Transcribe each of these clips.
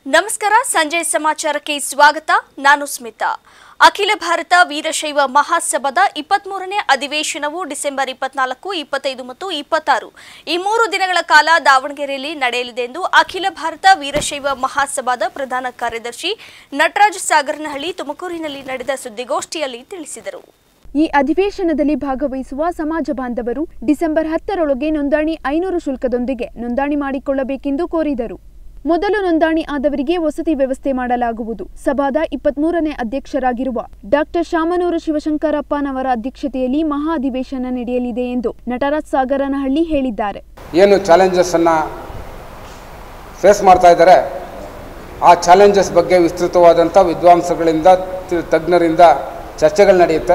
ನಮಸ್ಕಾರ ಸಂಜೆ ಸಮಾಚಾರಕ್ಕೆ ಸ್ವಾಗತ ನಾನು ಸ್ಮಿತಾ ಅಖಿಲ ಭಾರತ ವೀರಶೈವ ಮಹಾಸಭಾದ ಇಪ್ಪತ್ಮೂರನೇ ಅಧಿವೇಶನವು ಡಿಸೆಂಬರ್ ಇಪ್ಪತ್ನಾಲ್ಕು ಇಪ್ಪತ್ತೈದು ಮತ್ತು ಇಪ್ಪತ್ತಾರು ಈ ಮೂರು ದಿನಗಳ ಕಾಲ ದಾವಣಗೆರೆಯಲ್ಲಿ ನಡೆಯಲಿದೆ ಎಂದು ಅಖಿಲ ಭಾರತ ವೀರಶೈವ ಮಹಾಸಭಾದ ಪ್ರಧಾನ ಕಾರ್ಯದರ್ಶಿ ನಟರಾಜ್ ಸಾಗರನಹಳ್ಳಿ ತುಮಕೂರಿನಲ್ಲಿ ನಡೆದ ಸುದ್ದಿಗೋಷ್ಠಿಯಲ್ಲಿ ತಿಳಿಸಿದರು ಈ ಅಧಿವೇಶನದಲ್ಲಿ ಭಾಗವಹಿಸುವ ಸಮಾಜ ಬಾಂಧವರು ಡಿಸೆಂಬರ್ ಹತ್ತರೊಳಗೆ ನೋಂದಣಿ ಐನೂರು ಶುಲ್ಕದೊಂದಿಗೆ ನೋಂದಣಿ ಮಾಡಿಕೊಳ್ಳಬೇಕೆಂದು ಕೋರಿದರು ಮೊದಲು ನೋಂದಣಿ ಆದವರಿಗೆ ವಸತಿ ವ್ಯವಸ್ಥೆ ಮಾಡಲಾಗುವುದು ಸಭಾದ ಇಪ್ಪತ್ಮೂರನೇ ಅಧ್ಯಕ್ಷರಾಗಿರುವ ಡಾಕ್ಟರ್ ಶಾಮನೂರು ಶಿವಶಂಕರಪ್ಪನವರ ಅಧ್ಯಕ್ಷತೆಯಲ್ಲಿ ಮಹಾ ಅಧಿವೇಶನ ನಡೆಯಲಿದೆ ಎಂದು ನಟರಾಜ್ ಸಾಗರನಹಳ್ಳಿ ಹೇಳಿದ್ದಾರೆ ಏನು ಚಾಲೆಂಜಸನ್ನು ಫೇಸ್ ಮಾಡ್ತಾ ಇದ್ದಾರೆ ಆ ಚಾಲೆಂಜಸ್ ಬಗ್ಗೆ ವಿಸ್ತೃತವಾದಂಥ ವಿದ್ವಾಂಸಗಳಿಂದ ತಿ- ತಜ್ಞರಿಂದ ಚರ್ಚೆಗಳು ನಡೆಯುತ್ತೆ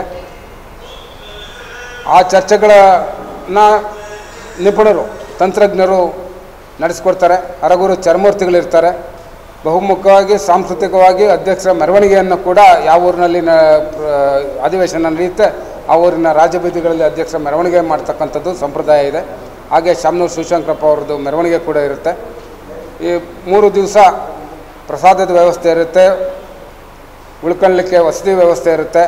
ಆ ಚರ್ಚೆಗಳನ್ನ ನಿಪುಣರು ತಂತ್ರಜ್ಞರು ನಡೆಸ್ಕೊಡ್ತಾರೆ ಹರಗುರು ಚರ್ಮೂರ್ತಿಗಳಿರ್ತಾರೆ ಬಹುಮುಖವಾಗಿ ಸಾಂಸ್ಕೃತಿಕವಾಗಿ ಅಧ್ಯಕ್ಷರ ಮೆರವಣಿಗೆಯನ್ನು ಕೂಡ ಯಾವ ಊರಿನಲ್ಲಿ ನ ಪ್ರ- ಅಧಿವೇಶನ ನಡೆಯುತ್ತೆ ಆ ಊರಿನ ರಾಜಬೀದಿಗಳಲ್ಲಿ ಅಧ್ಯಕ್ಷರ ಮೆರವಣಿಗೆ ಮಾಡ್ತಕ್ಕಂಥದ್ದು ಸಂಪ್ರದಾಯ ಇದೆ ಹಾಗೆ ಶಾಮನೂರು ಶಿವಶಂಕರಪ್ಪ ಅವ್ರದ್ದು ಮೆರವಣಿಗೆ ಕೂಡ ಇರುತ್ತೆ ಈ ಮೂರು ದಿವಸ ಪ್ರಸಾದದ ವ್ಯವಸ್ಥೆ ಇರುತ್ತೆ ಉಳ್ಕೊಳ್ಳಲಿಕ್ಕೆ ವಸತಿ ವ್ಯವಸ್ಥೆ ಇರುತ್ತೆ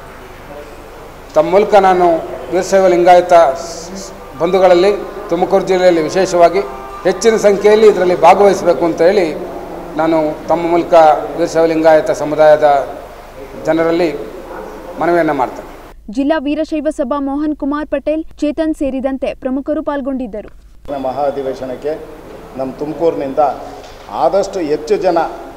ತಮ್ಮ ಮೂಲಕ ನಾನು ವೀರಶೈವ ಲಿಂಗಾಯತ ಸ್- ಬಂಧುಗಳಲ್ಲಿ ತುಮಕೂರು ಜಿಲ್ಲೆಯಲ್ಲಿ ವಿಶೇಷವಾಗಿ ಹೆಚ್ಚಿನ ಸಂಖ್ಯೆಯಲ್ಲಿ ಇದರಲ್ಲಿ ಭಾಗವಹಿಸಬೇಕು ಅಂತ ಹೇಳಿ ನಾನು ತಮ್ಮ ಮೂಲಕ ವೀರಶೈವ ಲಿಂಗಾಯತ ಸಮುದಾಯದ ಜನರಲ್ಲಿ ಮನವಿಯನ್ನು ಮಾಡ್ತೇನೆ ಜಿಲ್ಲಾ ವೀರಶೈವ ಸಭಾ ಮೋಹನ್ ಕುಮಾರ್ ಪಟೇಲ್ ಚೇತನ್ ಸೇರಿದಂತೆ ಪ್ರಮುಖರು ಪಾಲ್ಗೊಂಡಿದ್ದರು ಮಹಾ ಅಧಿವೇಶನಕ್ಕೆ ನಮ್ಮ ತುಮಕೂರಿನಿಂದ ಆದಷ್ಟು ಹೆಚ್ಚು ಜನ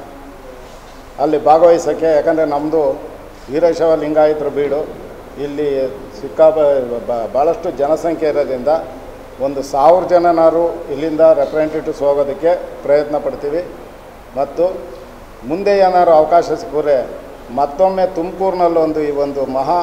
ಅಲ್ಲಿ ಭಾಗವಹಿಸೋಕ್ಕೆ ಯಾಕಂದರೆ ನಮ್ಮದು ವೀರಶೈವ ಲಿಂಗಾಯತರ ಬೀಡು ಇಲ್ಲಿ ಸಿಕ್ಕಾಪ ಬ- ಭಾಳಷ್ಟು ಜನಸಂಖ್ಯೆ ಇರೋದ್ರಿಂದ ಒಂದು ಸಾವಿರ ಜನನಾರು ಇಲ್ಲಿಂದ ರೆಪ್ರೆಸೆಂಟೇಟಿವ್ಸ್ ಹೋಗೋದಕ್ಕೆ ಪ್ರಯತ್ನ ಪಡ್ತೀವಿ ಮತ್ತು ಮುಂದೆ ಏನಾದ್ರು ಅವಕಾಶ ಸಿಕ್ಕರೆ ಮತ್ತೊಮ್ಮೆ ತುಮಕೂರಿನಲ್ಲೊಂದು ಈ ಒಂದು ಮಹಾ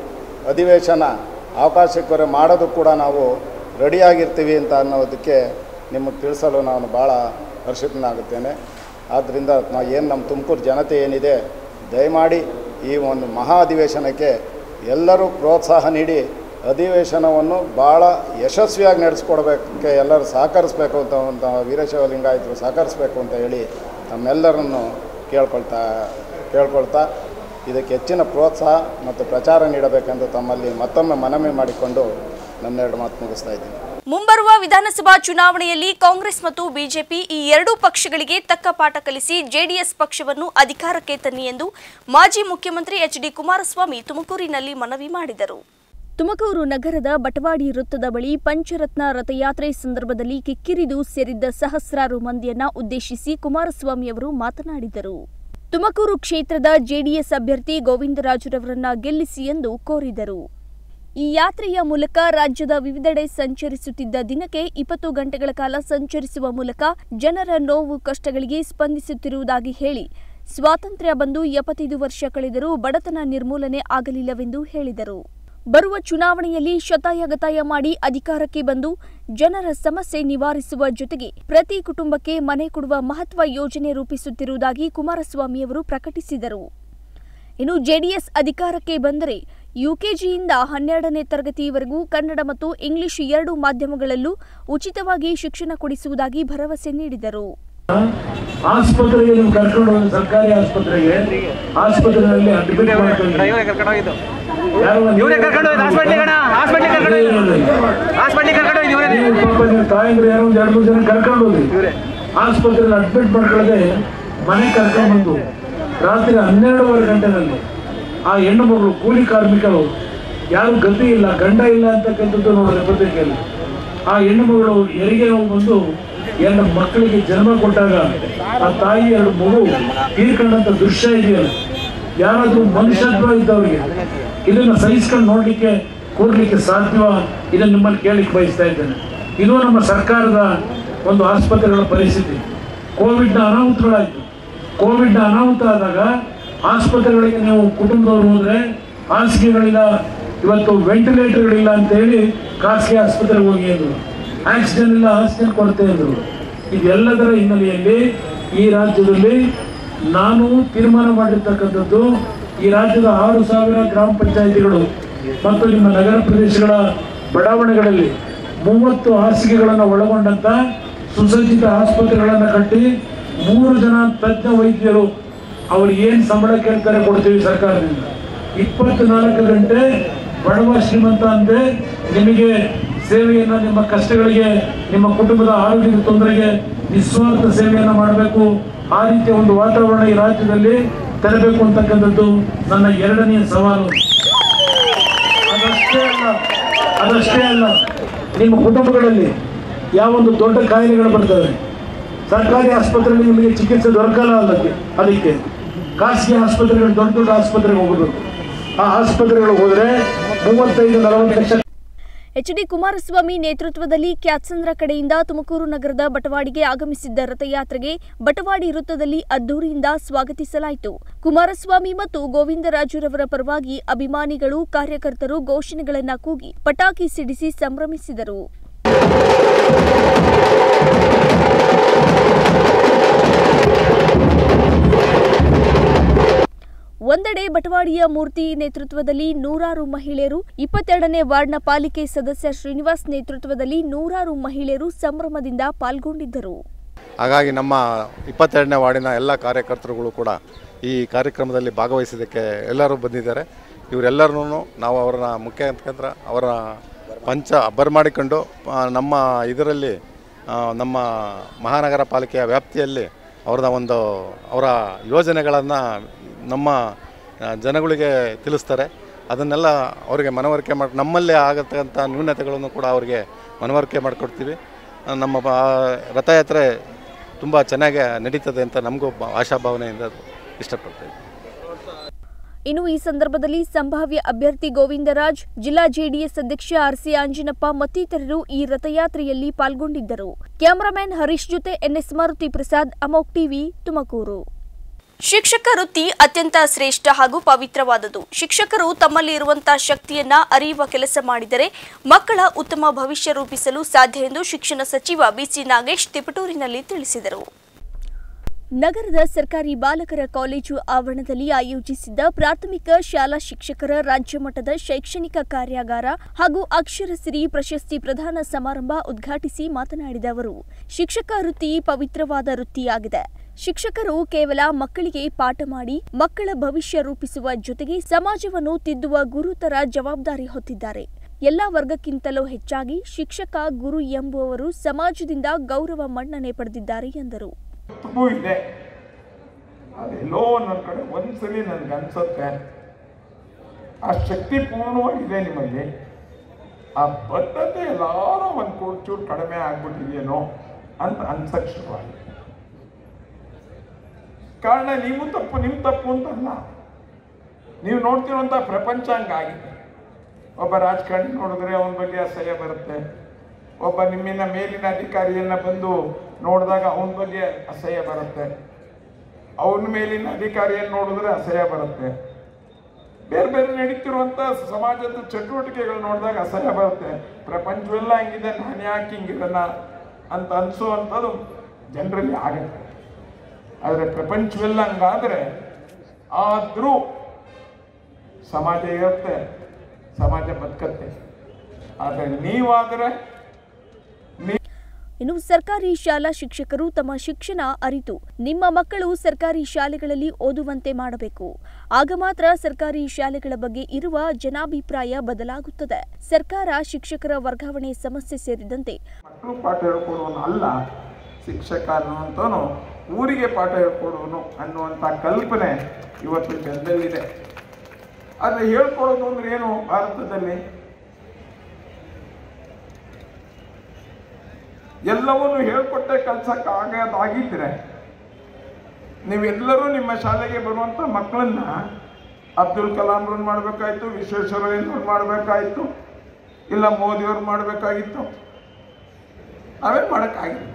ಅಧಿವೇಶನ ಅವಕಾಶ ಸಿಕ್ಕರೆ ಮಾಡೋದು ಕೂಡ ನಾವು ರೆಡಿಯಾಗಿರ್ತೀವಿ ಅಂತ ಅನ್ನೋದಕ್ಕೆ ನಿಮಗೆ ತಿಳಿಸಲು ನಾನು ಭಾಳ ಹರ್ಷಿತನಾಗುತ್ತೇನೆ ಆದ್ದರಿಂದ ನಾವು ಏನು ನಮ್ಮ ತುಮಕೂರು ಜನತೆ ಏನಿದೆ ದಯಮಾಡಿ ಈ ಒಂದು ಮಹಾ ಅಧಿವೇಶನಕ್ಕೆ ಎಲ್ಲರೂ ಪ್ರೋತ್ಸಾಹ ನೀಡಿ ಅಧಿವೇಶನವನ್ನು ಭಾಳ ಯಶಸ್ವಿಯಾಗಿ ನಡೆಸ್ಕೊಡ್ಬೇಕೆ ಎಲ್ಲರೂ ಸಹಕರಿಸ್ಬೇಕು ಅಂತ ಅಂತ ವೀರಶೈವ ಲಿಂಗಾಯತರು ಸಹಕರಿಸ್ಬೇಕು ಅಂತ ಹೇಳಿ ತಮ್ಮೆಲ್ಲರನ್ನು ಕೇಳ್ಕೊಳ್ತಾ ಕೇಳ್ಕೊಳ್ತಾ ಇದಕ್ಕೆ ಹೆಚ್ಚಿನ ಪ್ರೋತ್ಸಾಹ ಮತ್ತು ಪ್ರಚಾರ ನೀಡಬೇಕೆಂದು ತಮ್ಮಲ್ಲಿ ಮತ್ತೊಮ್ಮೆ ಮನವಿ ಮಾಡಿಕೊಂಡು ನನ್ನೆರಡು ಮಾತು ಮುಗಿಸ್ತಾ ಇದ್ದೀನಿ ಮುಂಬರುವ ವಿಧಾನಸಭಾ ಚುನಾವಣೆಯಲ್ಲಿ ಕಾಂಗ್ರೆಸ್ ಮತ್ತು ಬಿಜೆಪಿ ಈ ಎರಡೂ ಪಕ್ಷಗಳಿಗೆ ತಕ್ಕ ಪಾಠ ಕಲಿಸಿ ಜೆಡಿಎಸ್ ಪಕ್ಷವನ್ನು ಅಧಿಕಾರಕ್ಕೆ ತನ್ನಿ ಎಂದು ಮಾಜಿ ಮುಖ್ಯಮಂತ್ರಿ ಎಚ್ ಡಿ ಕುಮಾರಸ್ವಾಮಿ ತುಮಕೂರಿನಲ್ಲಿ ಮನವಿ ಮಾಡಿದರು ತುಮಕೂರು ನಗರದ ಬಟವಾಡಿ ವೃತ್ತದ ಬಳಿ ಪಂಚರತ್ನ ರಥಯಾತ್ರೆ ಸಂದರ್ಭದಲ್ಲಿ ಕಿಕ್ಕಿರಿದು ಸೇರಿದ್ದ ಸಹಸ್ರಾರು ಮಂದಿಯನ್ನ ಉದ್ದೇಶಿಸಿ ಕುಮಾರಸ್ವಾಮಿ ಅವರು ಮಾತನಾಡಿದರು ತುಮಕೂರು ಕ್ಷೇತ್ರದ ಜೆಡಿಎಸ್ ಅಭ್ಯರ್ಥಿ ಗೋವಿಂದರಾಜುರವರನ್ನ ಗೆಲ್ಲಿಸಿ ಎಂದು ಕೋರಿದರು ಈ ಯಾತ್ರೆಯ ಮೂಲಕ ರಾಜ್ಯದ ವಿವಿಧೆಡೆ ಸಂಚರಿಸುತ್ತಿದ್ದ ದಿನಕ್ಕೆ ಇಪ್ಪತ್ತು ಗಂಟೆಗಳ ಕಾಲ ಸಂಚರಿಸುವ ಮೂಲಕ ಜನರ ನೋವು ಕಷ್ಟಗಳಿಗೆ ಸ್ಪಂದಿಸುತ್ತಿರುವುದಾಗಿ ಹೇಳಿ ಸ್ವಾತಂತ್ರ್ಯ ಬಂದು ಎಪ್ಪತ್ತೈದು ವರ್ಷ ಕಳೆದರೂ ಬಡತನ ನಿರ್ಮೂಲನೆ ಆಗಲಿಲ್ಲವೆಂದು ಹೇಳಿದರು ಬರುವ ಚುನಾವಣೆಯಲ್ಲಿ ಶತಾಯಗತಾಯ ಮಾಡಿ ಅಧಿಕಾರಕ್ಕೆ ಬಂದು ಜನರ ಸಮಸ್ಯೆ ನಿವಾರಿಸುವ ಜೊತೆಗೆ ಪ್ರತಿ ಕುಟುಂಬಕ್ಕೆ ಮನೆ ಕೊಡುವ ಮಹತ್ವ ಯೋಜನೆ ರೂಪಿಸುತ್ತಿರುವುದಾಗಿ ಕುಮಾರಸ್ವಾಮಿಯವರು ಪ್ರಕಟಿಸಿದರು ಇನ್ನು ಜೆಡಿಎಸ್ ಅಧಿಕಾರಕ್ಕೆ ಬಂದರೆ ಯುಕೆಜಿಯಿಂದ ಹನ್ನೆರಡನೇ ತರಗತಿಯವರೆಗೂ ಕನ್ನಡ ಮತ್ತು ಇಂಗ್ಲಿಷ್ ಎರಡು ಮಾಧ್ಯಮಗಳಲ್ಲೂ ಉಚಿತವಾಗಿ ಶಿಕ್ಷಣ ಕೊಡಿಸುವುದಾಗಿ ಭರವಸೆ ನೀಡಿದರು ಆಸ್ಪತ್ರೆಗೆ ನೀವು ಕರ್ಕೊಂಡು ಹೋಗಿ ಸರ್ಕಾರಿ ಆಸ್ಪತ್ರೆಗೆ ಆಸ್ಪತ್ರೆಯಲ್ಲಿ ಅಡ್ಮಿಟ್ ಮಾಡ್ಕೊಂಡು ಯಾರೋ ಒಂದು- ಇವ್ರೇ ಕರ್ಕೊಂಡು ಹೋಗಿ ಹಾಸ್ಪಿಟ್ಲಿಗೆ ಅಣ್ಣ, ಹಾಸ್ಪಿಟ್ಲಿಗೆ ಕರ್ಕೊಂಡು ಹೋಗಿ. ಹಾಸ್ಪಿಟ್ಲಿಗೆ ಕರ್ಕೊಂಡು ಹೋಗಿ ಇವ್ರೇ. ನೀವು ಪಾಪ ನೀವು ತಾಯಂದ್ರು ಯಾರೋ ಒಂದು ಎರಡು ಮೂರು ಜನ ಕರ್ಕೊಂಡು ಹೋಗಿ ಆಸ್ಪತ್ರೆಯಲ್ಲಿ ಅಡ್ಮಿಟ್ ಮಾಡ್ಕೊಳ್ಳದೆ ಮನೆ ಕರ್ಕೊಂಡು ಬಂದು ರಾತ್ರಿ ಹನ್ನೆರಡೂವರೆ ಗಂಟೆನಲ್ಲಿ ಆ ಹೆಣ್ಣು ಮಗಳು ಕೂಲಿ ಕಾರ್ಮಿಕರು ಯಾರು ಗತಿ ಇಲ್ಲ ಗಂಡ ಇಲ್ಲ ಅಂತಕ್ಕಂಥದ್ದು ನೋಡಿದ್ರೆ ಪತ್ರಿಕೆಯಲ್ಲಿ ಆ ಹೆಣ್ಣು ಮಗಳು ಹೆರಿಗೆ ನೋವು ಬಂದು ಎರಡು ಮಕ್ಕಳಿಗೆ ಜನ್ಮ ಕೊಟ್ಟಾಗ ಆ ತಾಯಿ ಎರಡು ಮಗು ತೀರ್ಕೊಂಡಂತ ದೃಶ್ಯ ಇದೆಯಲ್ಲ ಯಾರಾದ್ರೂ ಮನುಷ್ಯತ್ವ ಇದ್ದವರಿಗೆ ಇದನ್ನ ಸಹಿಸ್ಕೊಂಡು ನೋಡ್ಲಿಕ್ಕೆ ಕೂರ್ಲಿಕ್ಕೆ ಸಾಧ್ಯವ ಇದನ್ನು ನಿಮ್ಮಲ್ಲಿ ಕೇಳಲಿಕ್ಕೆ ಬಯಸ್ತಾ ಇದ್ದೇನೆ ಇದು ನಮ್ಮ ಸರ್ಕಾರದ ಒಂದು ಆಸ್ಪತ್ರೆಗಳ ಪರಿಸ್ಥಿತಿ ಕೋವಿಡ್ನ ಅನಾಹುತಗಳಾಯಿತು ಕೋವಿಡ್ನ ಅನಾಹುತ ಆದಾಗ ಆಸ್ಪತ್ರೆಗಳಿಗೆ ನೀವು ಕುಟುಂಬದವರು ಹೋದ್ರೆ ಹಾಸಿಗೆಗಳಿಲ್ಲ ಇವತ್ತು ವೆಂಟಿಲೇಟರ್ಗಳಿಲ್ಲ ಅಂತ ಹೇಳಿ ಖಾಸಗಿ ಆಸ್ಪತ್ರೆಗೆ ಹೋಗಿ ಅಂದರು ಆಕ್ಸಿಜನ್ ಇಲ್ಲ ಆಕ್ಸಿಜನ್ ಕೊರತೆ ಅಂದರು ಇದೆಲ್ಲದರ ಹಿನ್ನೆಲೆಯಲ್ಲಿ ಈ ರಾಜ್ಯದಲ್ಲಿ ನಾನು ತೀರ್ಮಾನ ಮಾಡಿರ್ತಕ್ಕಂಥದ್ದು ಈ ರಾಜ್ಯದ ಆರು ಸಾವಿರ ಗ್ರಾಮ ಪಂಚಾಯಿತಿಗಳು ಮತ್ತು ನಿಮ್ಮ ನಗರ ಪ್ರದೇಶಗಳ ಬಡಾವಣೆಗಳಲ್ಲಿ ಮೂವತ್ತು ಹಾಸಿಗೆಗಳನ್ನು ಒಳಗೊಂಡಂತ ಸುಸಜ್ಜಿತ ಆಸ್ಪತ್ರೆಗಳನ್ನು ಕಟ್ಟಿ ಮೂರು ಜನ ತಜ್ಞ ವೈದ್ಯರು ಅವ್ರು ಏನ್ ಸಂಬಳ ಕೇಳ್ತಾರೆ ಕೊಡ್ತೀವಿ ಸರ್ಕಾರದಿಂದ ಇಪ್ಪತ್ನಾಲ್ಕು ಗಂಟೆ ಬಡವ ಶ್ರೀಮಂತ ಅಂದ್ರೆ ನಿಮಗೆ ಸೇವೆಯನ್ನ ನಿಮ್ಮ ಕಷ್ಟಗಳಿಗೆ ನಿಮ್ಮ ಕುಟುಂಬದ ಆರೋಗ್ಯದ ತೊಂದರೆಗೆ ನಿಸ್ವಾರ್ಥ ಸೇವೆಯನ್ನ ಮಾಡಬೇಕು ಆ ರೀತಿಯ ಒಂದು ವಾತಾವರಣ ಈ ರಾಜ್ಯದಲ್ಲಿ ತರಬೇಕು ಅಂತಕ್ಕಂಥದ್ದು ನನ್ನ ಎರಡನೆಯ ಸವಾಲು ಅದಷ್ಟೇ ಅಲ್ಲ ಅದಷ್ಟೇ ಅಲ್ಲ ನಿಮ್ಮ ಕುಟುಂಬಗಳಲ್ಲಿ ಯಾವೊಂದು ದೊಡ್ಡ ಕಾಯಿಲೆಗಳು ಬರ್ತವೆ ಸರ್ಕಾರಿ ಆಸ್ಪತ್ರೆಯಲ್ಲಿ ನಿಮಗೆ ಚಿಕಿತ್ಸೆ ದೊರಕಲ್ಲ ಅದಕ್ಕೆ ಅದಕ್ಕೆ ಖಾಸಗಿ ಆಸ್ಪತ್ರೆಗಳು ದೊಡ್ಡ ದೊಡ್ಡ ಆಸ್ಪತ್ರೆಗೆ ಹೋಗಬೇಕು ಆ ಆಸ್ಪತ್ರೆಗಳಿಗೆ ಹೋದ್ರೆ ಮೂವತ್ತೈದು ನಲವತ್ತು ಲಕ್ಷ ಎಚ್ ಡಿ ಕುಮಾರಸ್ವಾಮಿ ನೇತೃತ್ವದಲ್ಲಿ ಕ್ಯಾತ್ಸಂದ್ರ ಕಡೆಯಿಂದ ತುಮಕೂರು ನಗರದ ಬಟವಾಡಿಗೆ ಆಗಮಿಸಿದ್ದ ರಥಯಾತ್ರೆಗೆ ಬಟವಾಡಿ ವೃತ್ತದಲ್ಲಿ ಅದ್ದೂರಿಯಿಂದ ಸ್ವಾಗತಿಸಲಾಯಿತು ಕುಮಾರಸ್ವಾಮಿ ಮತ್ತು ಗೋವಿಂದರಾಜುರವರ ಪರವಾಗಿ ಅಭಿಮಾನಿಗಳು ಕಾರ್ಯಕರ್ತರು ಘೋಷಣೆಗಳನ್ನ ಕೂಗಿ ಪಟಾಕಿ ಸಿಡಿಸಿ ಸಂಭ್ರಮಿಸಿದರು ಒಂದೆಡೆ ಬಟವಾಡಿಯ ಮೂರ್ತಿ ನೇತೃತ್ವದಲ್ಲಿ ನೂರಾರು ಮಹಿಳೆಯರು ಇಪ್ಪತ್ತೆರಡನೇ ವಾರ್ಡ್ನ ಪಾಲಿಕೆ ಸದಸ್ಯ ಶ್ರೀನಿವಾಸ್ ನೇತೃತ್ವದಲ್ಲಿ ನೂರಾರು ಮಹಿಳೆಯರು ಸಂಭ್ರಮದಿಂದ ಪಾಲ್ಗೊಂಡಿದ್ದರು ಹಾಗಾಗಿ ನಮ್ಮ ಇಪ್ಪತ್ತೆರಡನೇ ವಾರ್ಡಿನ ಎಲ್ಲ ಕಾರ್ಯಕರ್ತರುಗಳು ಕೂಡ ಈ ಕಾರ್ಯಕ್ರಮದಲ್ಲಿ ಭಾಗವಹಿಸೋದಕ್ಕೆ ಎಲ್ಲರೂ ಬಂದಿದ್ದಾರೆ ಇವರೆಲ್ಲರೂ ನಾವು ಅವರನ್ನ ಮುಖ್ಯ ಅಂತಂದ್ರೆ ಅವರ ಪಂಚ ಬರಮಾಡಿಕೊಂಡು ಆ, ನಮ್ಮ ಇದರಲ್ಲಿ ಆ, ನಮ್ಮ ಮಹಾನಗರ ಪಾಲಿಕೆಯ ವ್ಯಾಪ್ತಿಯಲ್ಲಿ ಅವ್ರನ್ನ ಒಂದು ಅವರ ಯೋಜನೆಗಳನ್ನು ನಮ್ಮ ಆ, ಜನಗಳಿಗೆ ತಿಳಿಸ್ತಾರೆ ಅದನ್ನೆಲ್ಲ ಅವರಿಗೆ ಮನವರಿಕೆ ಮಾಡಿ ನಮ್ಮಲ್ಲೇ ಆಗತಕ್ಕಂಥ ನ್ಯೂನತೆಗಳನ್ನು ಕೂಡ ಅವರಿಗೆ ಮನವರಿಕೆ ಮಾಡಿಕೊಡ್ತೀವಿ ಆ, ನಮ್ಮ ಬಾ ರಥಯಾತ್ರೆ ತುಂಬ ಚೆನ್ನಾಗಿ ನಡೀತದೆ ಅಂತ ನಮಗೂ ಬ- ಆಶಾಭಾವನೆಯಿಂದ ಇಷ್ಟಪಡ್ತೇವೆ ಇನ್ನು ಈ ಸಂದರ್ಭದಲ್ಲಿ ಸಂಭಾವ್ಯ ಅಭ್ಯರ್ಥಿ ಗೋವಿಂದರಾಜ್ ಜಿಲ್ಲಾ ಜೆಡಿಎಸ್ ಅಧ್ಯಕ್ಷ ಆರ್ಸಿ ಆಂಜಿನಪ್ಪ ಮತ್ತಿತರರು ಈ ರಥಯಾತ್ರೆಯಲ್ಲಿ ಪಾಲ್ಗೊಂಡಿದ್ದರು ಕ್ಯಾಮರಾಮ್ಯಾನ್ ಹರೀಶ್ ಜೊತೆ ಎನ್ಎಸ್ ಮಾರುತಿ ಪ್ರಸಾದ್ ಅಮೋಕ್ ಟಿವಿ ತುಮಕೂರು ಶಿಕ್ಷಕ ವೃತ್ತಿ ಅತ್ಯಂತ ಶ್ರೇಷ್ಠ ಹಾಗೂ ಪವಿತ್ರವಾದುದು ಶಿಕ್ಷಕರು ತಮ್ಮಲ್ಲಿ ಇರುವಂತಹ ಶಕ್ತಿಯನ್ನ ಅರಿಯುವ ಕೆಲಸ ಮಾಡಿದರೆ ಮಕ್ಕಳ ಉತ್ತಮ ಭವಿಷ್ಯ ರೂಪಿಸಲು ಸಾಧ್ಯ ಎಂದು ಶಿಕ್ಷಣ ಸಚಿವ ಬಿಸಿ ನಾಗೇಶ್ ತಿಪಟೂರಿನಲ್ಲಿ ತಿಳಿಸಿದರು ನಗರದ ಸರ್ಕಾರಿ ಬಾಲಕರ ಕಾಲೇಜು ಆವರಣದಲ್ಲಿ ಆಯೋಜಿಸಿದ್ದ ಪ್ರಾಥಮಿಕ ಶಾಲಾ ಶಿಕ್ಷಕರ ರಾಜ್ಯ ಮಟ್ಟದ ಶೈಕ್ಷಣಿಕ ಕಾರ್ಯಾಗಾರ ಹಾಗೂ ಅಕ್ಷರಸಿರಿ ಪ್ರಶಸ್ತಿ ಪ್ರದಾನ ಸಮಾರಂಭ ಉದ್ಘಾಟಿಸಿ ಮಾತನಾಡಿದ ಅವರು ಶಿಕ್ಷಕ ವೃತ್ತಿ ಪವಿತ್ರವಾದ ವೃತ್ತಿಯಾಗಿದೆ ಶಿಕ್ಷಕರು ಕೇವಲ ಮಕ್ಕಳಿಗೆ ಪಾಠ ಮಾಡಿ ಮಕ್ಕಳ ಭವಿಷ್ಯ ರೂಪಿಸುವ ಜೊತೆಗೆ ಸಮಾಜವನ್ನು ತಿದ್ದುವ ಗುರುತರ ಜವಾಬ್ದಾರಿ ಹೊತ್ತಿದ್ದಾರೆ ಎಲ್ಲ ವರ್ಗಕ್ಕಿಂತಲೂ ಹೆಚ್ಚಾಗಿ ಶಿಕ್ಷಕ ಗುರು ಎಂಬುವವರು ಸಮಾಜದಿಂದ ಗೌರವ ಮನ್ನಣೆ ಪಡೆದಿದ್ದಾರೆ ಎಂದರು ತಪ್ಪು ಇದೆ ಅದೆಲ್ಲೋ ನನ್ನ ಕಡೆ ಒಂದ್ಸಲಿ ನನ್ಗೆ ಅನ್ಸುತ್ತೆ ಆ ಶಕ್ತಿ ಪೂರ್ಣವಾಗಿದೆ ನಿಮ್ಮಲ್ಲಿ ಆ ಬದ್ಧತೆ ಎಲ್ಲಾರು ಒಂದು ಕೂರ್ಚೂರು ಕಡಿಮೆ ಆಗ್ಬಿಟ್ಟಿದೆಯೇನೋ ಅಂತ ಅನ್ಸಕ್ ಶುರುವಾಗಿದೆ ಕಾರಣ ನೀವು ತಪ್ಪು ನಿಮ್ಮ ತಪ್ಪು ಅಂತಲ್ಲ ನೀವು ನೋಡ್ತಿರುವಂಥ ಪ್ರಪಂಚ ಹಂಗಾಗಿದೆ ಒಬ್ಬ ರಾಜಕಾರಣಿ ನೋಡಿದ್ರೆ ಅವನ ಬಗ್ಗೆ ಅಸಹ್ಯ ಬರುತ್ತೆ ಒಬ್ಬ ನಿಮ್ಮಿನ ಮೇಲಿನ ಅಧಿಕಾರಿಯನ್ನ ಬಂದು ನೋಡಿದಾಗ ಅವನ ಬಗ್ಗೆ ಅಸಹ್ಯ ಬರುತ್ತೆ ಅವನ ಮೇಲಿನ ಅಧಿಕಾರಿಯನ್ನು ನೋಡಿದ್ರೆ ಅಸಹ್ಯ ಬರುತ್ತೆ ಬೇರೆ ಬೇರೆ ನಡೀತಿರುವಂಥ ಸಮಾಜದ ಚಟುವಟಿಕೆಗಳು ನೋಡಿದಾಗ ಅಸಹ್ಯ ಬರುತ್ತೆ ಪ್ರಪಂಚವೆಲ್ಲ ಹಂಗಿದೆ ನಾನು ಯಾಕೆ ಹಿಂಗಿರಲ್ಲ ಅಂತ ಅನಿಸುವಂಥದ್ದು ಜನರಲ್ಲಿ ಆಗುತ್ತೆ ಆದರೆ ಪ್ರಪಂಚವೆಲ್ಲ ಹಂಗಾದ್ರೆ ಆದರೂ ಸಮಾಜ ಇರುತ್ತೆ ಸಮಾಜ ಬದುಕತ್ತೆ ಆದರೆ ನೀವಾದರೆ ಇನ್ನು ಸರ್ಕಾರಿ ಶಾಲಾ ಶಿಕ್ಷಕರು ತಮ್ಮ ಶಿಕ್ಷಣ ಅರಿತು ನಿಮ್ಮ ಮಕ್ಕಳು ಸರ್ಕಾರಿ ಶಾಲೆಗಳಲ್ಲಿ ಓದುವಂತೆ ಮಾಡಬೇಕು ಆಗ ಮಾತ್ರ ಸರ್ಕಾರಿ ಶಾಲೆಗಳ ಬಗ್ಗೆ ಇರುವ ಜನಾಭಿಪ್ರಾಯ ಬದಲಾಗುತ್ತದೆ ಸರ್ಕಾರ ಶಿಕ್ಷಕರ ವರ್ಗಾವಣೆ ಸಮಸ್ಯೆ ಸೇರಿದಂತೆ ಮಕ್ಕಳು ಪಾಠ ಹೇಳ್ಕೊಡುವನು ಅಲ್ಲ ಶಿಕ್ಷಕ ಅನ್ನುವಂಥವನು ಊರಿಗೆ ಪಾಠ ಹೇಳ್ಕೊಡುವನು ಅನ್ನುವಂಥ ಕಲ್ಪನೆ ಇವತ್ತು ಜನದಲ್ಲಿದೆ ಆದರೆ ಹೇಳ್ಕೊಡೋದು ಅಂದ್ರೆ ಏನು ಭಾರತದಲ್ಲಿ ಎಲ್ಲವನ್ನೂ ಹೇಳ್ಕೊಟ್ಟೆ ಕಲ್ಸಕ್ಕೆ ಆಗದಾಗಿದ್ರೆ ನೀವೆಲ್ಲರೂ ನಿಮ್ಮ ಶಾಲೆಗೆ ಬರುವಂಥ ಮಕ್ಕಳನ್ನ ಅಬ್ದುಲ್ ಕಲಾಂರನ್ನ ಮಾಡಬೇಕಾಯ್ತು ವಿಶ್ವೇಶ್ವರಯ್ಯನವ್ರು ಮಾಡಬೇಕಾಯ್ತು ಇಲ್ಲ ಮೋದಿಯವ್ರು ಮಾಡಬೇಕಾಗಿತ್ತು ನಾವೇ ಮಾಡೋಕ್ಕಾಗಿಲ್ಲ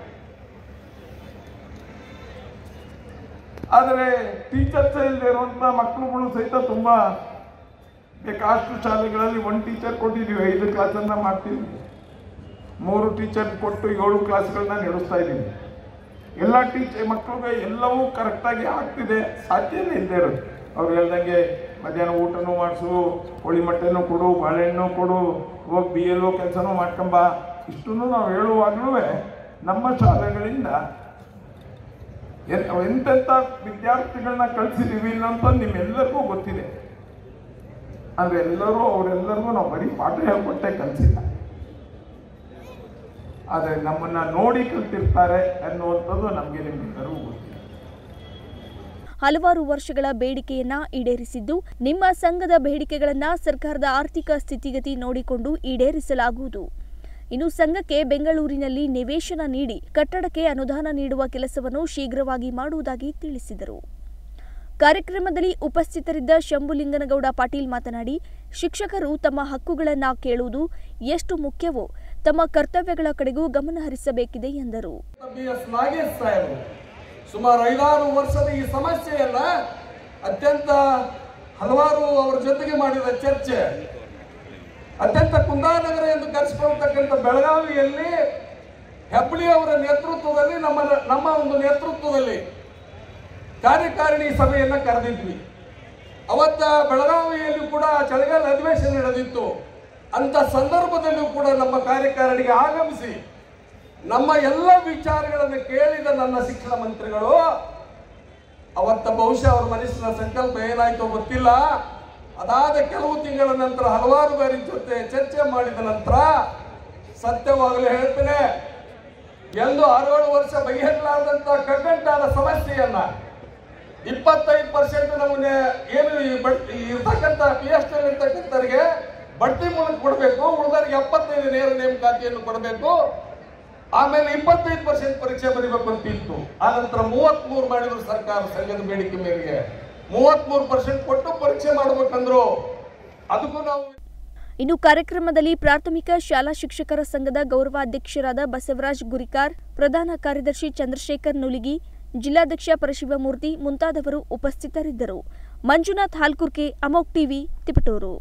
ಆದರೆ ಟೀಚರ್ಸ್ ಇಲ್ಲದೆ ಇರುವಂಥ ಮಕ್ಕಳುಗಳು ಸಹಿತ ತುಂಬ ಬೇಕಾಷ್ಟು ಶಾಲೆಗಳಲ್ಲಿ ಒಂದು ಟೀಚರ್ ಕೊಟ್ಟಿದ್ದೀವಿ ಐದು ಕ್ಲಾಸನ್ನು ಮಾಡ್ತೀವಿ ಮೂರು ಟೀಚರ್ ಕೊಟ್ಟು ಏಳು ಕ್ಲಾಸ್ಗಳನ್ನ ನಡೆಸ್ತಾ ಇದ್ದೀವಿ ಎಲ್ಲ ಟೀಚರ್ ಮಕ್ಕಳಿಗೆ ಎಲ್ಲವೂ ಕರೆಕ್ಟಾಗಿ ಆಗ್ತಿದೆ ಸಾಧ್ಯನೇ ಇಲ್ಲದೆ ಇರೋದು ಅವ್ರು ಹೇಳ್ದಂಗೆ ಮಧ್ಯಾಹ್ನ ಊಟನೂ ಮಾಡಿಸು ಕೋಳಿ ಮೊಟ್ಟೆನೂ ಕೊಡು ಬಾಳೆಹಣ್ಣು ಕೊಡು ಹೋಗಿ ಬಿ ಎಲ್ ಒ ಕೆಲಸನೂ ಮಾಡ್ಕೊಂಬ ಇಷ್ಟನ್ನು ನಾವು ಹೇಳುವಾಗಲೂ ನಮ್ಮ ಶಾಲೆಗಳಿಂದ ಎನ್- ಎಂತೆಂಥ ವಿದ್ಯಾರ್ಥಿಗಳನ್ನ ಕಳಿಸಿದ್ದೀವಿ ಅಂತ ನಿಮ್ಮೆಲ್ಲರಿಗೂ ಗೊತ್ತಿದೆ ಅಂದ್ರೆ ಎಲ್ಲರೂ ಅವರೆಲ್ಲರಿಗೂ ನಾವು ಬರೀ ಪಾಠ ಹೇಳ್ಕೊಟ್ಟೆ ಕಲಿಸಿಲ್ಲ ಆದರೆ ನಮ್ಮನ್ನ ನೋಡಿ ಕಲ್ತಿರ್ತಾರೆ ಅನ್ನುವಂಥದ್ದು ನಮಗೆ ನಿಮ್ಮೆಲ್ಲರಿಗೂ ಗೊತ್ತಿದೆ ಹಲವಾರು ವರ್ಷಗಳ ಬೇಡಿಕೆಯನ್ನ ಈಡೇರಿಸಿದ್ದು ನಿಮ್ಮ ಸಂಘದ ಬೇಡಿಕೆಗಳನ್ನ ಸರ್ಕಾರದ ಆರ್ಥಿಕ ಸ್ಥಿತಿಗತಿ ನೋಡಿಕೊಂಡು ಈಡೇರಿಸಲಾಗುವುದು ಇನ್ನು ಸಂಘಕ್ಕೆ ಬೆಂಗಳೂರಿನಲ್ಲಿ ನಿವೇಶನ ನೀಡಿ ಕಟ್ಟಡಕ್ಕೆ ಅನುದಾನ ನೀಡುವ ಕೆಲಸವನ್ನು ಶೀಘ್ರವಾಗಿ ಮಾಡುವುದಾಗಿ ತಿಳಿಸಿದರು ಕಾರ್ಯಕ್ರಮದಲ್ಲಿ ಉಪಸ್ಥಿತರಿದ್ದ ಶಂಭುಲಿಂಗನಗೌಡ ಪಾಟೀಲ್ ಮಾತನಾಡಿ ಶಿಕ್ಷಕರು ತಮ್ಮ ಹಕ್ಕುಗಳನ್ನ ಕೇಳುವುದು ಎಷ್ಟು ಮುಖ್ಯವೋ ತಮ್ಮ ಕರ್ತವ್ಯಗಳ ಕಡೆಗೂ ಗಮನ ಹರಿಸಬೇಕಿದೆ ಎಂದರು ಬಿ ಎಸ್ ನಾಗೇಶ್ ಸಾಹೇಬರು ಸುಮಾರು ಐದಾರು ವರ್ಷದ ಈ ಸಮಸ್ಯೆಯನ್ನ ಅತ್ಯಂತ ಹಲವಾರು ಅವರ ಜೊತೆಗೆ ಮಾಡಿದ ಚರ್ಚೆ ಅತ್ಯಂತ ಕುಂದಾನಗರ ಎಂದು ಕರೆಸಿಕೊಳ್ತಕ್ಕಂಥ ಬೆಳಗಾವಿಯಲ್ಲಿ ಹೆಬ್ಳಿ ಅವರ ನೇತೃತ್ವದಲ್ಲಿ ನಮ್ಮ ನಮ್ಮ ಒಂದು ನೇತೃತ್ವದಲ್ಲಿ ಕಾರ್ಯಕಾರಿಣಿ ಸಭೆಯನ್ನ ಕರೆದಿದ್ವಿ ಅವತ್ತ ಬೆಳಗಾವಿಯಲ್ಲಿ ಕೂಡ ಚಳಿಗಾಲ ಅಧಿವೇಶನ ನಡೆದಿತ್ತು ಅಂತ ಸಂದರ್ಭದಲ್ಲೂ ಕೂಡ ನಮ್ಮ ಕಾರ್ಯಕಾರಿಣಿಗೆ ಆಗಮಿಸಿ ನಮ್ಮ ಎಲ್ಲ ವಿಚಾರಗಳನ್ನು ಕೇಳಿದ ನನ್ನ ಶಿಕ್ಷಣ ಮಂತ್ರಿಗಳು ಅವತ್ತ ಬಹುಶಃ ಅವರ ಮನಸ್ಸಿನ ಸಂಕಲ್ಪ ಏನಾಯ್ತೋ ಗೊತ್ತಿಲ್ಲ ಅದಾದ ಕೆಲವು ತಿಂಗಳ ನಂತರ ಹಲವಾರು ಬಾರಿ ಜೊತೆ ಚರ್ಚೆ ಮಾಡಿದ ನಂತರ ಸತ್ಯವಾಗಲೂ ಹೇಳ್ತೇನೆ ಎಂದು ಆರೇಳು ವರ್ಷ ಬಗೆಹರಿಲಾರದಂತ ಕಗ್ಗಂಟಾದ ಸಮಸ್ಯೆಯನ್ನ ಇಪ್ಪತ್ತೈದು ಪರ್ಸೆಂಟ್ ನಮಗೆ ಏನು ಈ ಬಡ್- ಈ ಇರ್ತಕ್ಕಂಥ ಪಿ ಎಸ್ ಟಿ ಇರ್ತಕ್ಕಂಥವ್ರಿಗೆ ಬಡ್ತಿ ಮೂಲಕ ಕೊಡಬೇಕು ಉಳಿದವರಿಗೆ ಎಪ್ಪತ್ತೈದು ನೇರ ನೇಮಕಾತಿಯನ್ನು ಕೊಡಬೇಕು ಆಮೇಲೆ ಇಪ್ಪತ್ತೈದು ಪರ್ಸೆಂಟ್ ಪರೀಕ್ಷೆ ಬರೀಬೇಕು ಅಂತ ಇತ್ತು ಆ ನಂತರ ಮೂವತ್ಮೂರು ಮಾಡಿದ್ರು ಸರ್ಕಾರ ಸಂಘದ ಬೇಡಿಕೆ ಮೇರೆಗೆ ಮೂವತ್ಮೂರು ಪರ್ಸೆಂಟ್ ಕೊಟ್ಟು ಪರೀಕ್ಷೆ ಮಾಡ್ಬೇಕಂದ್ರು ಅದಕ್ಕೂ ನಾವು ಇನ್ನು ಕಾರ್ಯಕ್ರಮದಲ್ಲಿ ಪ್ರಾಥಮಿಕ ಶಾಲಾ ಶಿಕ್ಷಕರ ಸಂಘದ ಗೌರವಾಧ್ಯಕ್ಷರಾದ ಬಸವರಾಜ್ ಗುರಿಕಾರ್ ಪ್ರಧಾನ ಕಾರ್ಯದರ್ಶಿ ಚಂದ್ರಶೇಖರ್ ನುಲಿಗಿ ಜಿಲ್ಲಾಧ್ಯಕ್ಷ ಪರಶಿವಮೂರ್ತಿ ಮುಂತಾದವರು ಉಪಸ್ಥಿತರಿದ್ದರು ಮಂಜುನಾಥ್ ಹಾಲ್ಕುರ್ಕೆ ಅಮೋಕ್ ಟಿವಿ ತಿಪಟೂರು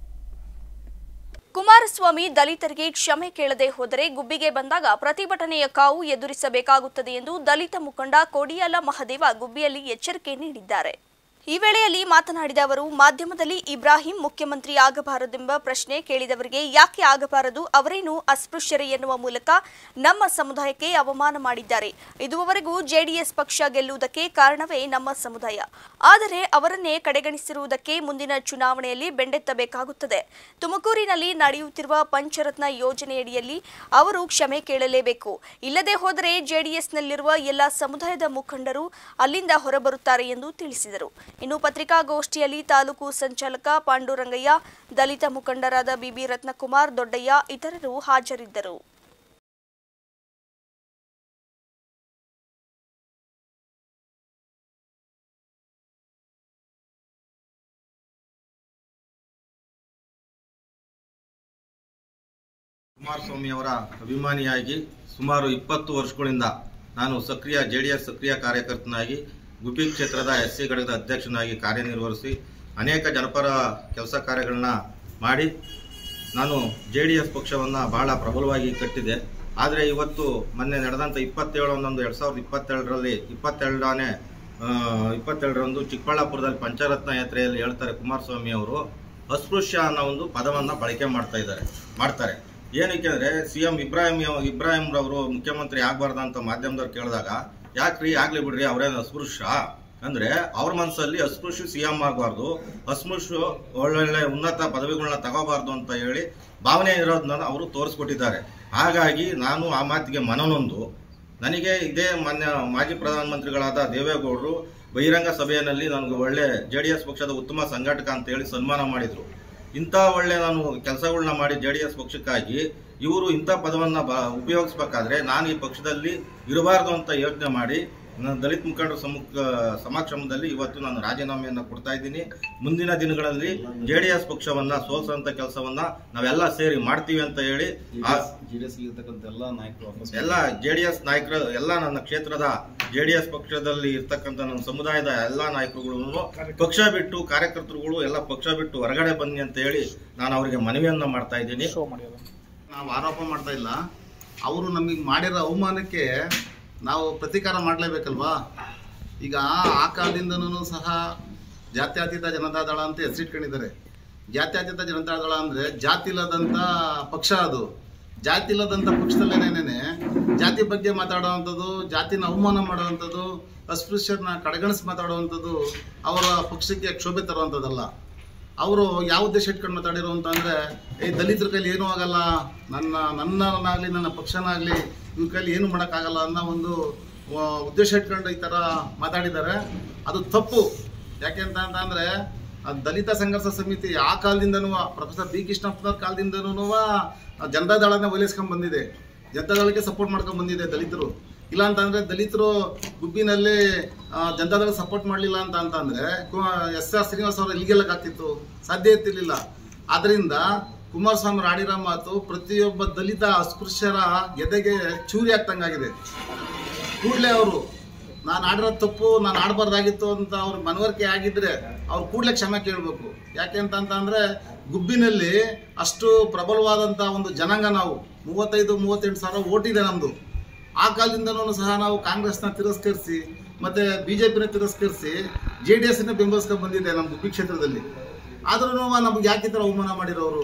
ಕುಮಾರಸ್ವಾಮಿ ದಲಿತರಿಗೆ ಕ್ಷಮೆ ಕೇಳದೆ ಹೋದರೆ ಗುಬ್ಬಿಗೆ ಬಂದಾಗ ಪ್ರತಿಭಟನೆಯ ಕಾವು ಎದುರಿಸಬೇಕಾಗುತ್ತದೆ ಎಂದು ದಲಿತ ಮುಖಂಡ ಕೋಡಿಯಾಲ ಮಹದೇವ ಗುಬ್ಬಿಯಲ್ಲಿ ಎಚ್ಚರಿಕೆ ನೀಡಿದ್ದಾರೆ ಈ ವೇಳೆಯಲ್ಲಿ ಮಾತನಾಡಿದ ಅವರು ಮಾಧ್ಯಮದಲ್ಲಿ ಇಬ್ರಾಹಿಂ ಮುಖ್ಯಮಂತ್ರಿ ಆಗಬಾರದೆಂಬ ಪ್ರಶ್ನೆ ಕೇಳಿದವರಿಗೆ ಯಾಕೆ ಆಗಬಾರದು ಅವರೇನು ಅಸ್ಪೃಶ್ಯರೇ ಎನ್ನುವ ಮೂಲಕ ನಮ್ಮ ಸಮುದಾಯಕ್ಕೆ ಅವಮಾನ ಮಾಡಿದ್ದಾರೆ ಇದುವರೆಗೂ ಜೆಡಿಎಸ್ ಪಕ್ಷ ಗೆಲ್ಲುವುದಕ್ಕೆ ಕಾರಣವೇ ನಮ್ಮ ಸಮುದಾಯ ಆದರೆ ಅವರನ್ನೇ ಕಡೆಗಣಿಸಿರುವುದಕ್ಕೆ ಮುಂದಿನ ಚುನಾವಣೆಯಲ್ಲಿ ಬೆಂಡೆತ್ತಬೇಕಾಗುತ್ತದೆ ತುಮಕೂರಿನಲ್ಲಿ ನಡೆಯುತ್ತಿರುವ ಪಂಚರತ್ನ ಯೋಜನೆಯಡಿಯಲ್ಲಿ ಅವರು ಕ್ಷಮೆ ಕೇಳಲೇಬೇಕು ಇಲ್ಲದೆ ಹೋದರೆ ಜೆಡಿಎಸ್ನಲ್ಲಿರುವ ಎಲ್ಲ ಸಮುದಾಯದ ಮುಖಂಡರು ಅಲ್ಲಿಂದ ಹೊರಬರುತ್ತಾರೆ ಎಂದು ತಿಳಿಸಿದರು ಇನ್ನು ಪತ್ರಿಕಾಗೋಷ್ಠಿಯಲ್ಲಿ ತಾಲೂಕು ಸಂಚಾಲಕ ಪಾಂಡುರಂಗಯ್ಯ ದಲಿತ ಮುಖಂಡರಾದ ಬಿಬಿ ರತ್ನಕುಮಾರ್ ದೊಡ್ಡಯ್ಯ ಇತರರು ಹಾಜರಿದ್ದರು ಕುಮಾರಸ್ವಾಮಿ ಅವರ ಅಭಿಮಾನಿಯಾಗಿ ಸುಮಾರು ಇಪ್ಪತ್ತು ವರ್ಷಗಳಿಂದ ನಾನು ಸಕ್ರಿಯ ಜೆ ಡಿ ಎಸ್ ಸಕ್ರಿಯ ಕಾರ್ಯಕರ್ತನಾಗಿ ಗುಬ್ಬಿ ಕ್ಷೇತ್ರದ ಎಸ್ ಸಿ ಘಟಕದ ಅಧ್ಯಕ್ಷನಾಗಿ ಕಾರ್ಯನಿರ್ವಹಿಸಿ ಅನೇಕ ಜನಪರ ಕೆಲಸ ಕಾರ್ಯಗಳನ್ನ ಮಾಡಿ ನಾನು ಜೆ ಡಿ ಎಸ್ ಪಕ್ಷವನ್ನು ಬಹಳ ಪ್ರಬಲವಾಗಿ ಕಟ್ಟಿದೆ ಆದರೆ ಇವತ್ತು ಮೊನ್ನೆ ನಡೆದಂಥ ಇಪ್ಪತ್ತೇಳು ಹನ್ನೊಂದು ಎರಡು ಸಾವಿರದ ಇಪ್ಪತ್ತೆರಡರಲ್ಲಿ ಇಪ್ಪತ್ತೆರಡನೇ ಇಪ್ಪತ್ತೆರಡರಂದು ಚಿಕ್ಕಬಳ್ಳಾಪುರದಲ್ಲಿ ಪಂಚರತ್ನ ಯಾತ್ರೆಯಲ್ಲಿ ಹೇಳ್ತಾರೆ ಕುಮಾರಸ್ವಾಮಿ ಅವರು ಅಸ್ಪೃಶ್ಯ ಅನ್ನೋ ಒಂದು ಪದವನ್ನು ಬಳಕೆ ಮಾಡ್ತಾ ಇದ್ದಾರೆ ಮಾಡ್ತಾರೆ ಏನಕ್ಕೆ ಅಂದರೆ ಸಿ ಎಂ ಇಬ್ರಾಹಿಂ ಇಬ್ರಾಹಿಂ ರವರು ಮುಖ್ಯಮಂತ್ರಿ ಆಗಬಾರ್ದು ಅಂತ ಮಾಧ್ಯಮದವ್ರು ಕೇಳಿದಾಗ ಯಾಕ್ರಿ ಆಗ್ಲಿ ಬಿಡ್ರಿ ಅವರೇನು ಅಸ್ಪೃಶ್ಯ ಅಂದ್ರೆ ಅವ್ರ ಮನಸ್ಸಲ್ಲಿ ಅಸ್ಪೃಶ್ಯ ಸಿ ಎಂ ಆಗಬಾರ್ದು ಅಸ್ಪೃಶ್ಯ ಒಳ್ಳೊಳ್ಳೆ ಉನ್ನತ ಪದವಿಗಳನ್ನ ತಗೋಬಾರ್ದು ಅಂತ ಹೇಳಿ ಭಾವನೆ ಇರೋದನ್ನ ಅವರು ತೋರಿಸ್ಕೊಟ್ಟಿದ್ದಾರೆ ಹಾಗಾಗಿ ನಾನು ಆ ಮಾತಿಗೆ ಮನನೊಂದು ನನಗೆ ಇದೇ ಮಾನ್ಯ ಮಾಜಿ ಪ್ರಧಾನಮಂತ್ರಿಗಳಾದ ದೇವೇಗೌಡರು ಬಹಿರಂಗ ಸಭೆಯಲ್ಲಿ ನನಗೆ ಒಳ್ಳೆ ಜೆ ಡಿ ಎಸ್ ಪಕ್ಷದ ಉತ್ತಮ ಸಂಘಟಕ ಅಂತ ಹೇಳಿ ಸನ್ಮಾನ ಮಾಡಿದ್ರು ಇಂಥ ಒಳ್ಳೆ ನಾನು ಕೆಲಸಗಳನ್ನ ಮಾಡಿ ಜೆ ಡಿ ಎಸ್ ಪಕ್ಷಕ್ಕಾಗಿ ಇವರು ಇಂಥ ಪದವನ್ನು ಬ ಉಪಯೋಗಿಸ್ಬೇಕಾದ್ರೆ ನಾನು ಈ ಪಕ್ಷದಲ್ಲಿ ಇರಬಾರ್ದು ಅಂತ ಯೋಚನೆ ಮಾಡಿ ನನ್ನ ದಲಿತ ಮುಖಂಡರ ಸಮ್ಮುಖ ಸಮಕ್ಷಮದಲ್ಲಿ ಇವತ್ತು ನಾನು ರಾಜೀನಾಮೆಯನ್ನು ಕೊಡ್ತಾ ಇದ್ದೀನಿ ಮುಂದಿನ ದಿನಗಳಲ್ಲಿ ಜೆ ಡಿ ಎಸ್ ಪಕ್ಷವನ್ನ ಸೋಲಿಸುವಂತ ಕೆಲಸವನ್ನ ನಾವೆಲ್ಲ ಸೇರಿ ಮಾಡ್ತೀವಿ ಅಂತ ಹೇಳಿ ಆ ಎಲ್ಲ ಜೆ ಡಿ ಎಸ್ ನಾಯಕರು ಎಲ್ಲ ನನ್ನ ಕ್ಷೇತ್ರದ ಜೆ ಡಿ ಎಸ್ ಪಕ್ಷದಲ್ಲಿ ಇರ್ತಕ್ಕಂಥ ನನ್ನ ಸಮುದಾಯದ ಎಲ್ಲ ನಾಯಕರುಗಳು ಪಕ್ಷ ಬಿಟ್ಟು ಕಾರ್ಯಕರ್ತರುಗಳು ಎಲ್ಲ ಪಕ್ಷ ಬಿಟ್ಟು ಹೊರಗಡೆ ಬನ್ನಿ ಅಂತ ಹೇಳಿ ನಾನು ಅವರಿಗೆ ಮನವಿಯನ್ನ ಮಾಡ್ತಾ ಇದ್ದೀನಿ ನಾವು ಆರೋಪ ಮಾಡ್ತಾ ಇಲ್ಲ ಅವರು ನಮಗೆ ಮಾಡಿರೋ ಅವಮಾನಕ್ಕೆ ನಾವು ಪ್ರತೀಕಾರ ಮಾಡಲೇಬೇಕಲ್ವಾ ಈಗ ಆ ಕಾಲದಿಂದನೂ ಸಹ ಜಾತ್ಯತೀತ ಜನತಾ ದಳ ಅಂತ ಹೆಸರಿಟ್ಕೊಂಡಿದ್ದಾರೆ ಜಾತ್ಯತೀತ ಜನತಾ ದಳ ಅಂದರೆ ಜಾತಿ ಇಲ್ಲದಂಥ ಪಕ್ಷ ಅದು ಜಾತಿ ಇಲ್ಲದಂಥ ಪಕ್ಷದಲ್ಲೇನೇನೆ ಜಾತಿ ಬಗ್ಗೆ ಮಾತಾಡೋವಂಥದ್ದು ಜಾತಿನ ಅವಮಾನ ಮಾಡೋವಂಥದ್ದು ಅಸ್ಪೃಶ್ಯರನ್ನ ಕಡೆಗಣಿಸಿ ಮಾತಾಡುವಂಥದ್ದು ಅವರ ಪಕ್ಷಕ್ಕೆ ಕ್ಷೋಭೆ ತರುವಂಥದ್ದಲ್ಲ ಅವರು ಯಾವ ಉದ್ದೇಶ ಇಟ್ಕೊಂಡು ಮಾತಾಡಿರೋ ಅಂತಂದರೆ ಈ ದಲಿತರ ಕೈಲಿ ಏನೂ ಆಗಲ್ಲ ನನ್ನ ನನ್ನನ್ನಾಗಲಿ ನನ್ನ ಪಕ್ಷನಾಗಲಿ ಇವ್ರ ಕೈಲಿ ಏನು ಮಾಡೋಕ್ಕಾಗಲ್ಲ ಅನ್ನೋ ಒಂದು ಆ, ಉದ್ದೇಶ ಇಟ್ಕೊಂಡು ಈ ಥರ ಮಾತಾಡಿದ್ದಾರೆ ಅದು ತಪ್ಪು ಯಾಕೆ ಅಂತ ಅಂತಂದರೆ ದಲಿತ ಸಂಘರ್ಷ ಸಮಿತಿ ಆ ಕಾಲದಿಂದನೂ ಪ್ರೊಫೆಸರ್ ಬಿ ಕೃಷ್ಣಪ್ಪನವ್ರ ಕಾಲದಿಂದನೂ ಜನತಾ ದಳನ ಒಲಿಸ್ಕೊಂಡ್ ಬಂದಿದೆ ಜನತಾ ದಳಕ್ಕೆ ಸಪೋರ್ಟ್ ಮಾಡ್ಕೊಂಡು ಬಂದಿದೆ ದಲಿತರು ಇಲ್ಲ ಅಂತಂದ್ರೆ ದಲಿತರು ಗುಬ್ಬಿನಲ್ಲಿ ಆ, ಜನತಾ ದಳ ಸಪೋರ್ಟ್ ಮಾಡಲಿಲ್ಲ ಅಂತ ಅಂತಂದ್ರೆ ಎಸ್ ಆರ್ ಶ್ರೀನಿವಾಸ್ ಅವರು ಇಲ್ಲಿಗೆಲ್ಲಕ್ಕೆ ಆಗ್ತಿತ್ತು ಸಾಧ್ಯ ಇರ್ತಿರ್ಲಿಲ್ಲ ಆದ್ರಿಂದ ಕುಮಾರಸ್ವಾಮಿ ಆಡಿರೋ ಮಾತು ಪ್ರತಿಯೊಬ್ಬ ದಲಿತ ಅಸ್ಪೃಶ್ಯರ ಎದೆಗೆ ಚೂರಿ ಆಗ್ತಂಗಾಗಿದೆ ಕೂಡಲೇ ಅವರು ನಾನು ಆಡಿರೋ ತಪ್ಪು ನಾನು ಆಡಬಾರ್ದಾಗಿತ್ತು ಅಂತ ಅವ್ರ ಮನವರಿಕೆ ಆಗಿದ್ರೆ ಅವ್ರು ಕೂಡಲೇ ಕ್ಷಮೆ ಕೇಳಬೇಕು ಯಾಕೆ ಅಂತ ಅಂತಂದ್ರೆ ಗುಬ್ಬಿನಲ್ಲಿ ಅಷ್ಟು ಪ್ರಬಲವಾದಂಥ ಒಂದು ಜನಾಂಗ ನಾವು ಮೂವತ್ತೈದು ಮೂವತ್ತೆಂಟು ಸಾವಿರ ಓಟಿದೆ ನಮ್ಮದು ಆ ಕಾಲದಿಂದನೂ ಸಹ ನಾವು ಕಾಂಗ್ರೆಸ್ನ ತಿರಸ್ಕರಿಸಿ ಮತ್ತೆ ಬಿ ಜೆ ಪಿನ ತಿರಸ್ಕರಿಸಿ ಜೆ ಡಿ ಎಸ್ನ ಬೆಂಬಲಿಸ್ಕೊಂಡು ಬಂದಿದೆ ನಮ್ಮ ಗುಬ್ಬಿ ಕ್ಷೇತ್ರದಲ್ಲಿ ಆದ್ರೂ ನಮ್ಗೆ ಯಾಕೆ ಈ ಥರ ಅವಮಾನ ಮಾಡಿರೋರು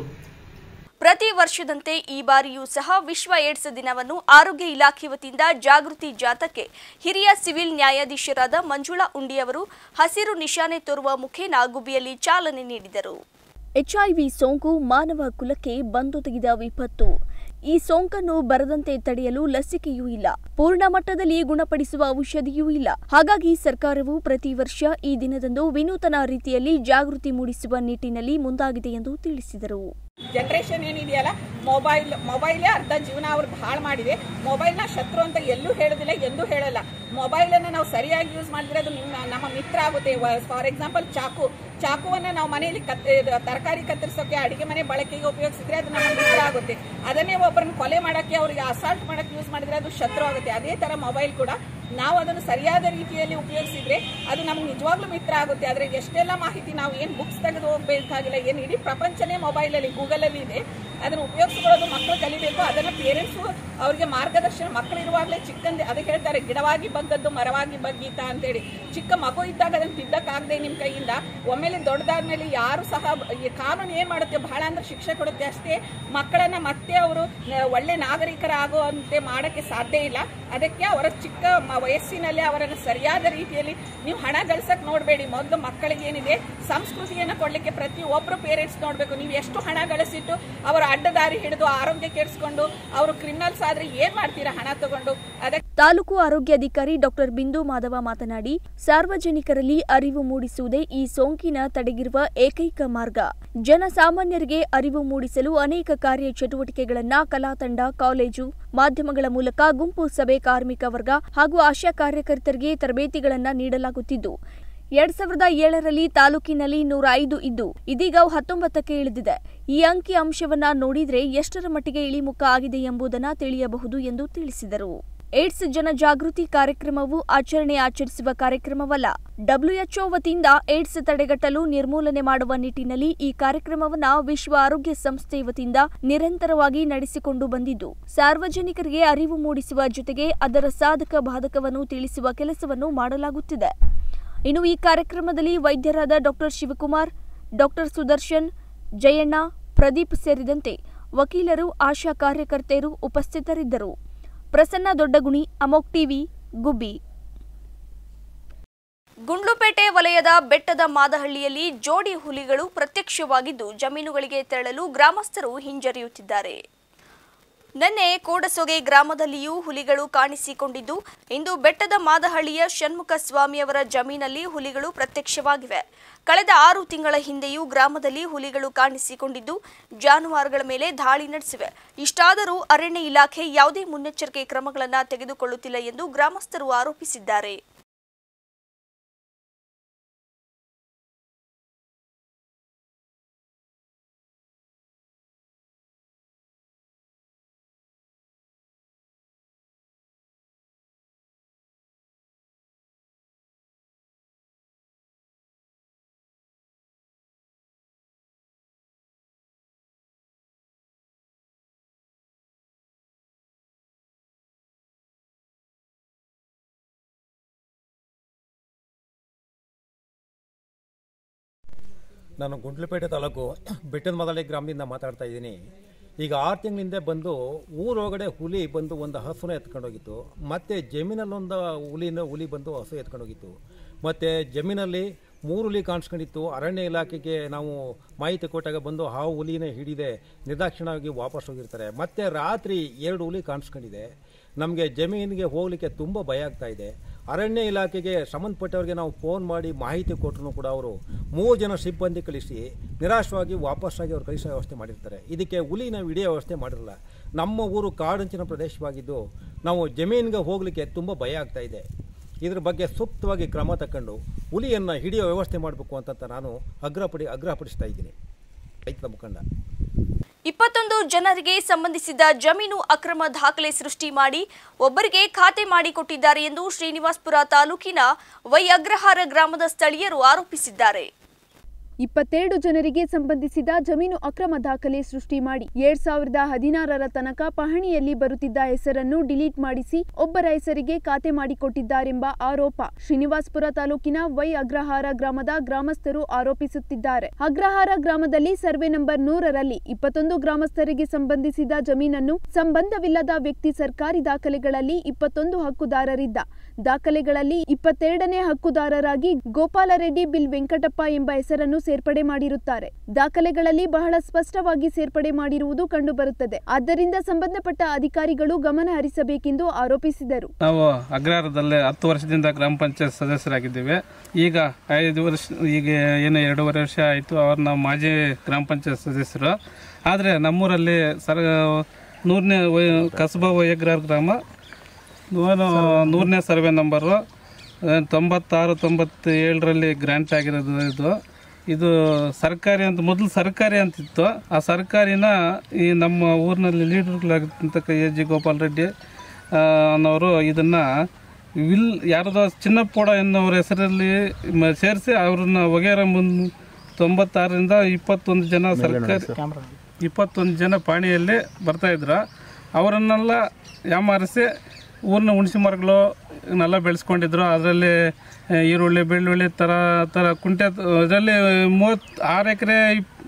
ಪ್ರತಿ ವರ್ಷದಂತೆ ಈ ಬಾರಿಯೂ ಸಹ ವಿಶ್ವ ಏಡ್ಸ್ ದಿನವನ್ನು ಆರೋಗ್ಯ ಇಲಾಖೆ ವತಿಯಿಂದ ಜಾಗೃತಿ ಜಾಥಾಕ್ಕೆ ಹಿರಿಯ ಸಿವಿಲ್ ನ್ಯಾಯಾಧೀಶರಾದ ಮಂಜುಳಾ ಉಂಡಿಯವರು ಹಸಿರು ನಿಶಾನೆ ತೋರುವ ಮುಖೇನ ಗುಬ್ಬಿಯಲ್ಲಿ ಚಾಲನೆ ನೀಡಿದರು ಎಚ್ಐವಿ ಸೋಂಕು ಮಾನವ ಕುಲಕ್ಕೆ ಬಂದು ತೆಗೆದ ವಿಪತ್ತು ಈ ಸೋಂಕನ್ನು ಬರದಂತೆ ತಡೆಯಲು ಲಸಿಕೆಯೂ ಇಲ್ಲ ಪೂರ್ಣ ಮಟ್ಟದಲ್ಲಿ ಗುಣಪಡಿಸುವ ಔಷಧಿಯೂ ಇಲ್ಲ ಹಾಗಾಗಿ ಸರ್ಕಾರವು ಪ್ರತಿ ವರ್ಷ ಈ ದಿನದಂದು ವಿನೂತನ ರೀತಿಯಲ್ಲಿ ಜಾಗೃತಿ ಮೂಡಿಸುವ ನಿಟ್ಟಿನಲ್ಲಿ ಮುಂದಾಗಿದೆ ಎಂದು ತಿಳಿಸಿದರು ಜನರೇಷನ್ ಏನಿದೆಯಲ್ಲ ಮೊಬೈಲ್ ಮೊಬೈಲೇ ಅರ್ಧ ಜೀವನ ಅವ್ರದ್ದು ಹಾಳು ಮಾಡಿದೆ ಮೊಬೈಲ್ನ ಶತ್ರು ಅಂತ ಎಲ್ಲೂ ಹೇಳೋದಿಲ್ಲ ಎಂದೂ ಹೇಳಲ್ಲ ಮೊಬೈಲನ್ನು ನಾವು ಸರಿಯಾಗಿ ಯೂಸ್ ಮಾಡಿದ್ರೆ ಅದು ನಿಮ್ಮ ನಮ್ಮ ಮಿತ್ರ ಆಗುತ್ತೆ ಫಾರ್ ಎಕ್ಸಾಂಪಲ್ ಚಾಕು ಚಾಕುವನ್ನು ನಾವು ಮನೆಯಲ್ಲಿ ಕತ್ ತರಕಾರಿ ಕತ್ತರಿಸೋಕೆ ಅಡಿಗೆ ಮನೆ ಬಳಕೆಗೆ ಉಪಯೋಗಿಸಿದ್ರೆ ಅದು ನಮ್ಮ ಮಿತ್ರ ಆಗುತ್ತೆ ಅದನ್ನೇ ಒಬ್ಬರನ್ನ ಕೊಲೆ ಮಾಡೋಕ್ಕೆ ಅವರಿಗೆ ಅಸಾಲ್ಟ್ ಮಾಡೋಕ್ಕೆ ಯೂಸ್ ಮಾಡಿದ್ರೆ ಅದು ಶತ್ರು ಆಗುತ್ತೆ ಅದೇ ಥರ ಮೊಬೈಲ್ ಕೂಡ ನಾವು ಅದನ್ನು ಸರಿಯಾದ ರೀತಿಯಲ್ಲಿ ಉಪಯೋಗಿಸಿದ್ರೆ ಅದು ನಮ್ಗೆ ನಿಜವಾಗ್ಲೂ ಮಿತ್ರ ಆಗುತ್ತೆ ಆದರೆ ಎಷ್ಟೆಲ್ಲ ಮಾಹಿತಿ ನಾವು ಏನು ಬುಕ್ಸ್ ತೆಗೆದು ಹೋಗ್ಬೇಕಾಗಿಲ್ಲ ಏನು ಇಡೀ ಪ್ರಪಂಚನೇ ಮೊಬೈಲಲ್ಲಿ ಗೂಗಲಲ್ಲಿ ಇದೆ ಅದನ್ನು ಉಪಯೋಗಿಸ್ಕೊಳ್ಳೋದು ಮಕ್ಕಳು ಕಲಿಬೇಕು ಅದನ್ನು ಪೇರೆಂಟ್ಸು ಅವ್ರಿಗೆ ಮಾರ್ಗದರ್ಶನ ಮಕ್ಕಳು ಇರುವಾಗಲೇ ಚಿಕ್ಕಂದ ಅದಕ್ಕೆ ಹೇಳ್ತಾರೆ ಗಿಡವಾಗಿ ಬಗ್ಗದ್ದು ಮರವಾಗಿ ಬಗ್ಗೀತ ಅಂತೇಳಿ ಚಿಕ್ಕ ಮಗು ಇದ್ದಾಗ ಅದನ್ನು ತಿದ್ದಕ್ಕಾಗದೆ ನಿಮ್ಮ ಕೈಯಿಂದ ಒಮ್ಮೆಲೆ ದೊಡ್ಡದಾದ್ಮೇಲೆ ಯಾರು ಸಹ ಈ ಕಾನೂನು ಏನು ಮಾಡುತ್ತೆ ಬಹಳ ಅಂದ್ರೆ ಶಿಕ್ಷೆ ಕೊಡುತ್ತೆ ಅಷ್ಟೇ ಮಕ್ಕಳನ್ನ ಮತ್ತೆ ಅವರು ಒಳ್ಳೆ ನಾಗರಿಕರಾಗುವಂತೆ ಮಾಡೋಕ್ಕೆ ಸಾಧ್ಯ ಇಲ್ಲ ಅದಕ್ಕೆ ಅವರ ಚಿಕ್ಕ ಮ- ವಯಸ್ಸಿನಲ್ಲಿ ಅವರನ್ನು ಸರಿಯಾದ ರೀತಿಯಲ್ಲಿ ನೀವು ಹಣ ಗಳಿಸಕ್ ನೋಡಬೇಡಿ ಮೊದಲು ಮಕ್ಕಳಿಗೆ ಏನಿದೆ ಸಂಸ್ಕೃತಿಯನ್ನು ಕೊಡ್ಲಿಕ್ಕೆ ಪ್ರತಿ ಒಬ್ಬರು ಪೇರೆಂಟ್ಸ್ ನೋಡಬೇಕು ನೀವು ಎಷ್ಟು ಹಣ ಗಳಿಸಿಟ್ಟು ಅವರ ಅಡ್ಡದಾರಿ ಹಿಡಿದು ಆರೋಗ್ಯ ಕೆಡಿಸ್ಕೊಂಡು ಅವರು ಕ್ರಿಮಿನಲ್ಸ್ ಆದ್ರೆ ಏನ್ ಮಾಡ್ತೀರಾ ಹಣ ತಗೊಂಡು ಅದಕ್ಕೆ ತಾಲೂಕು ಆರೋಗ್ಯಾಧಿಕಾರಿ ಡಾಕ್ಟರ್ ಬಿಂದು ಮಾಧವ ಮಾತನಾಡಿ ಸಾರ್ವಜನಿಕರಲ್ಲಿ ಅರಿವು ಮೂಡಿಸುವುದೇ ಈ ಸೋಂಕಿನ ತಡೆಗಿರುವ ಏಕೈಕ ಮಾರ್ಗ ಜನಸಾಮಾನ್ಯರಿಗೆ ಅರಿವು ಮೂಡಿಸಲು ಅನೇಕ ಕಾರ್ಯ ಚಟುವಟಿಕೆಗಳನ್ನ ಕಲಾ ತಂಡ ಕಾಲೇಜು ಮಾಧ್ಯಮಗಳ ಮೂಲಕ ಗುಂಪು ಸಭೆ ಕಾರ್ಮಿಕ ವರ್ಗ ಹಾಗೂ ಆಶಾ ಕಾರ್ಯಕರ್ತರಿಗೆ ತರಬೇತಿಗಳನ್ನ ನೀಡಲಾಗುತ್ತಿದ್ದು ಎರಡ್ ಸಾವಿರದ ಏಳರಲ್ಲಿ ತಾಲೂಕಿನಲ್ಲಿ ನೂರ ಐದು ಇದ್ದು ಇದೀಗ ಹತ್ತೊಂಬತ್ತಕ್ಕೆ ಇಳಿದಿದೆ ಈ ಅಂಕಿ ಅಂಶವನ್ನ ನೋಡಿದ್ರೆ ಎಷ್ಟರ ಮಟ್ಟಿಗೆ ಇಳಿಮುಖ ಆಗಿದೆ ಎಂಬುದನ್ನ ತಿಳಿಯಬಹುದು ಎಂದು ತಿಳಿಸಿದರು ಏಡ್ಸ್ ಜನಜಾಗೃತಿ ಕಾರ್ಯಕ್ರಮವು ಆಚರಣೆ ಆಚರಿಸುವ ಕಾರ್ಯಕ್ರಮವಲ್ಲ ಡಬ್ಲ್ಯೂಎಚ್ಒ ವತಿಯಿಂದ ಏಡ್ಸ್ ತಡೆಗಟ್ಟಲು ನಿರ್ಮೂಲನೆ ಮಾಡುವ ನಿಟ್ಟಿನಲ್ಲಿ ಈ ಕಾರ್ಯಕ್ರಮವನ್ನ ವಿಶ್ವ ಆರೋಗ್ಯ ಸಂಸ್ಥೆ ವತಿಯಿಂದ ನಿರಂತರವಾಗಿ ನಡೆಸಿಕೊಂಡು ಬಂದಿದ್ದು ಸಾರ್ವಜನಿಕರಿಗೆ ಅರಿವು ಮೂಡಿಸುವ ಜೊತೆಗೆ ಅದರ ಸಾಧಕ ಬಾಧಕವನ್ನು ತಿಳಿಸುವ ಕೆಲಸವನ್ನು ಮಾಡಲಾಗುತ್ತಿದೆ ಇನ್ನು ಈ ಕಾರ್ಯಕ್ರಮದಲ್ಲಿ ವೈದ್ಯರಾದ ಡಾಕ್ಟರ್ ಶಿವಕುಮಾರ್ ಡಾಕ್ಟರ್ ಸುದರ್ಶನ್ ಜಯಣ್ಣ ಪ್ರದೀಪ್ ಸೇರಿದಂತೆ ವಕೀಲರು ಆಶಾ ಕಾರ್ಯಕರ್ತೆಯರು ಉಪಸ್ಥಿತರಿದ್ದರು ಪ್ರಸನ್ನ ದೊಡ್ಡಗುಣಿ ಅಮೋಕ್ ಟಿವಿ ಗುಬ್ಬಿ ಗುಂಡ್ಲುಪೇಟೆ ವಲಯದ ಬೆಟ್ಟದ ಮಾದಹಳ್ಳಿಯಲ್ಲಿ ಜೋಡಿ ಹುಲಿಗಳು ಪ್ರತ್ಯಕ್ಷವಾಗಿದ್ದು ಜಮೀನುಗಳಿಗೆ ತೆರಳಲು ಗ್ರಾಮಸ್ಥರು ಹಿಂಜರಿಯುತ್ತಿದ್ದಾರೆ ನಿನ್ನೆ ಕೋಡಸೊಗೆ ಗ್ರಾಮದಲ್ಲಿಯೂ ಹುಲಿಗಳು ಕಾಣಿಸಿಕೊಂಡಿದ್ದು ಇಂದು ಬೆಟ್ಟದ ಮಾದಹಳ್ಳಿಯ ಷಣ್ಮುಖ ಸ್ವಾಮಿಯವರ ಜಮೀನಲ್ಲಿ ಹುಲಿಗಳು ಪ್ರತ್ಯಕ್ಷವಾಗಿವೆ ಕಳೆದ ಆರು ತಿಂಗಳ ಹಿಂದೆಯೂ ಗ್ರಾಮದಲ್ಲಿ ಹುಲಿಗಳು ಕಾಣಿಸಿಕೊಂಡಿದ್ದು ಜಾನುವಾರುಗಳ ಮೇಲೆ ದಾಳಿ ನಡೆಸಿವೆ ಇಷ್ಟಾದರೂ ಅರಣ್ಯ ಇಲಾಖೆ ಯಾವುದೇ ಮುನ್ನೆಚ್ಚರಿಕೆ ಕ್ರಮಗಳನ್ನು ತೆಗೆದುಕೊಳ್ಳುತ್ತಿಲ್ಲ ಎಂದು ಗ್ರಾಮಸ್ಥರು ಆರೋಪಿಸಿದ್ದಾರೆ ನಾನು ಗುಂಡ್ಲುಪೇಟೆ ತಾಲೂಕು ಬೆಟ್ಟದ ಮದಳಿ ಗ್ರಾಮದಿಂದ ಮಾತಾಡ್ತಾ ಇದ್ದೀನಿ ಈಗ ಆರು ತಿಂಗಳಿಂದ ಬಂದು ಊರೊಳಗಡೆ ಹುಲಿ ಬಂದು ಒಂದು ಹಸುನ ಎತ್ಕೊಂಡೋಗಿತ್ತು ಮತ್ತು ಜಮೀನಲ್ಲೊಂದು ಹುಲಿನ ಹುಲಿ ಬಂದು ಹಸು ಎತ್ಕೊಂಡೋಗಿತ್ತು ಮತ್ತು ಜಮೀನಲ್ಲಿ ಮೂರು ಹುಲಿ ಕಾಣಿಸ್ಕೊಂಡಿತ್ತು ಅರಣ್ಯ ಇಲಾಖೆಗೆ ನಾವು ಮಾಹಿತಿ ಕೊಟ್ಟಾಗ ಬಂದು ಹಾವು ಹುಲಿನೇ ಹಿಡಿದೆ ನಿರ್ದಾಕ್ಷಿಣ್ಯವಾಗಿ ವಾಪಸ್ ಹೋಗಿರ್ತಾರೆ ಮತ್ತು ರಾತ್ರಿ ಎರಡು ಹುಲಿ ಕಾಣಿಸ್ಕೊಂಡಿದೆ ನಮಗೆ ಜಮೀನಿಗೆ ಹೋಗಲಿಕ್ಕೆ ತುಂಬ ಭಯ ಆಗ್ತಾ ಇದೆ ಅರಣ್ಯ ಇಲಾಖೆಗೆ ಸಂಬಂಧಪಟ್ಟವರಿಗೆ ನಾವು ಫೋನ್ ಮಾಡಿ ಮಾಹಿತಿ ಕೊಟ್ಟರು ಕೂಡ ಅವರು ಮೂರು ಜನ ಸಿಬ್ಬಂದಿ ಕಳಿಸಿ ನಿರಾಶವಾಗಿ ವಾಪಸ್ಸಾಗಿ ಅವ್ರು ಕಳಿಸೋ ವ್ಯವಸ್ಥೆ ಮಾಡಿರ್ತಾರೆ ಇದಕ್ಕೆ ಹುಲಿ ನಾವು ಹಿಡಿಯೋ ವ್ಯವಸ್ಥೆ ಮಾಡಿರಲ್ಲ ನಮ್ಮ ಊರು ಕಾಡಂಚಿನ ಪ್ರದೇಶವಾಗಿದ್ದು ನಾವು ಜಮೀನಿಗೆ ಹೋಗಲಿಕ್ಕೆ ತುಂಬ ಭಯ ಆಗ್ತಾ ಇದೆ ಇದ್ರ ಬಗ್ಗೆ ಸೂಕ್ತವಾಗಿ ಕ್ರಮ ತಗೊಂಡು ಹುಲಿಯನ್ನು ಹಿಡಿಯೋ ವ್ಯವಸ್ಥೆ ಮಾಡಬೇಕು ಅಂತ ನಾನು ಆಗ್ರಹಪಡಿ ಆಗ್ರಹಪಡಿಸ್ತಾ ಇದ್ದೀನಿ ರೈತ ಮುಖಂಡ ಇಪ್ಪತ್ತೊಂದು ಜನರಿಗೆ ಸಂಬಂಧಿಸಿದ ಜಮೀನು ಅಕ್ರಮ ದಾಖಲೆ ಸೃಷ್ಟಿ ಮಾಡಿ ಒಬ್ಬರಿಗೆ ಖಾತೆ ಮಾಡಿಕೊಟ್ಟಿದ್ದಾರೆ ಎಂದು ಶ್ರೀನಿವಾಸ್ಪುರ ತಾಲೂಕಿನ ವೈ ಅಗ್ರಹಾರ ಗ್ರಾಮದ ಸ್ಥಳೀಯರು ಆರೋಪಿಸಿದ್ದಾರೆ ಇಪ್ಪತ್ತೆರಡು ಜನರಿಗೆ ಸಂಬಂಧಿಸಿದ ಜಮೀನು ಅಕ್ರಮ ದಾಖಲೆ ಸೃಷ್ಟಿ ಮಾಡಿ ಎರಡ್ ಸಾವಿರದ ಹದಿನಾರರ ತನಕ ಪಹಣಿಯಲ್ಲಿ ಬರುತ್ತಿದ್ದ ಹೆಸರನ್ನು ಡಿಲೀಟ್ ಮಾಡಿಸಿ ಒಬ್ಬರ ಹೆಸರಿಗೆ ಖಾತೆ ಮಾಡಿಕೊಟ್ಟಿದ್ದಾರೆಂಬ ಆರೋಪ ಶ್ರೀನಿವಾಸ್ಪುರ ತಾಲೂಕಿನ ವೈ ಅಗ್ರಹಾರ ಗ್ರಾಮದ ಗ್ರಾಮಸ್ಥರು ಆರೋಪಿಸುತ್ತಿದ್ದಾರೆ ಅಗ್ರಹಾರ ಗ್ರಾಮದಲ್ಲಿ ಸರ್ವೆ ನಂಬರ್ ನೂರರಲ್ಲಿ ಇಪ್ಪತ್ತೊಂದು ಗ್ರಾಮಸ್ಥರಿಗೆ ಸಂಬಂಧಿಸಿದ ಜಮೀನನ್ನು ಸಂಬಂಧವಿಲ್ಲದ ವ್ಯಕ್ತಿ ಸರ್ಕಾರಿ ದಾಖಲೆಗಳಲ್ಲಿ ಇಪ್ಪತ್ತೊಂದು ಹಕ್ಕುದಾರರಿದ್ದ ದಾಖಲೆಗಳಲ್ಲಿ ಇಪ್ಪತ್ತೆರಡನೇ ಹಕ್ಕುದಾರರಾಗಿ ಗೋಪಾಲರೆಡ್ಡಿ ಬಿಲ್ ವೆಂಕಟಪ್ಪ ಎಂಬ ಹೆಸರನ್ನು ಸೇರ್ಪಡೆ ಮಾಡಿರುತ್ತಾರೆ ದಾಖಲೆಗಳಲ್ಲಿ ಬಹಳ ಸ್ಪಷ್ಟವಾಗಿ ಸೇರ್ಪಡೆ ಮಾಡಿರುವುದು ಕಂಡುಬರುತ್ತದೆ ಆದ್ದರಿಂದ ಸಂಬಂಧಪಟ್ಟ ಅಧಿಕಾರಿಗಳು ಗಮನ ಹರಿಸಬೇಕೆಂದು ಆರೋಪಿಸಿದರು ನಾವು ಅಗ್ರಹಾರದಲ್ಲೇ ಹತ್ತು ವರ್ಷದಿಂದ ಗ್ರಾಮ ಪಂಚಾಯತ್ ಸದಸ್ಯರಾಗಿದ್ದೇವೆ ಈಗ ಐದು ವರ್ಷ ಈಗ ಏನು ಎರಡೂವರೆ ವರ್ಷ ಆಯಿತು ಅವ್ರು ನಾವು ಮಾಜಿ ಗ್ರಾಮ ಪಂಚಾಯತ್ ಸದಸ್ಯರು ಆದರೆ ನಮ್ಮೂರಲ್ಲಿ ಸರ್ ನೂರನೇ ವಯ ಕಸಬಾ ವಯಗ್ರಹಾರ ಗ್ರಾಮ ನೂರು ನೂರನೇ ಸರ್ವೆ ನಂಬರು ಆ, ತೊಂಬತ್ತಾರು ತೊಂಬತ್ತೇಳರಲ್ಲಿ ಗ್ರ್ಯಾಂಟ್ ಆಗಿರೋದು ಇದು ಇದು ಸರ್ಕಾರಿ ಅಂತ ಮೊದಲು ಸರ್ಕಾರಿ ಅಂತಿತ್ತು ಆ ಸರ್ಕಾರಿನ ಈ ನಮ್ಮ ಊರಿನಲ್ಲಿ ಲೀಡರ್ಗಳಾಗಿರ್ತಕ್ಕ ಎ ಜಿ ಗೋಪಾಲ್ ರೆಡ್ಡಿ ಆ, ಅನ್ನೋರು ಇದನ್ನು ವಿಲ್ ಯಾರದೋ ಚಿನ್ನಪ್ಪೋಡ ಎನ್ನುವರ ಹೆಸರಲ್ಲಿ ಸೇರಿಸಿ ಅವ್ರನ್ನ ವಗೇರ ಮುನ್ ತೊಂಬತ್ತಾರರಿಂದ ಇಪ್ಪತ್ತೊಂದು ಜನ ಸರ್ಕಾರಿ ಇಪ್ಪತ್ತೊಂದು ಜನ ಪಾಣಿಯಲ್ಲಿ ಬರ್ತಾಯಿದ್ರು ಅವರನ್ನೆಲ್ಲ ಯಾಮಾರಿಸಿ ಊರಿನ ಹುಣಸಿ ಮರಗಳು ಇವನ್ನೆಲ್ಲ ಬೆಳೆಸ್ಕೊಂಡಿದ್ರು ಅದರಲ್ಲಿ ಈರುಳ್ಳಿ ಬೆಳ್ಳುಳ್ಳಿ ಥರ ಥರ ಕುಂಟೆ ಇದರಲ್ಲಿ ಮೂವತ್ತು ಆರು ಎಕರೆ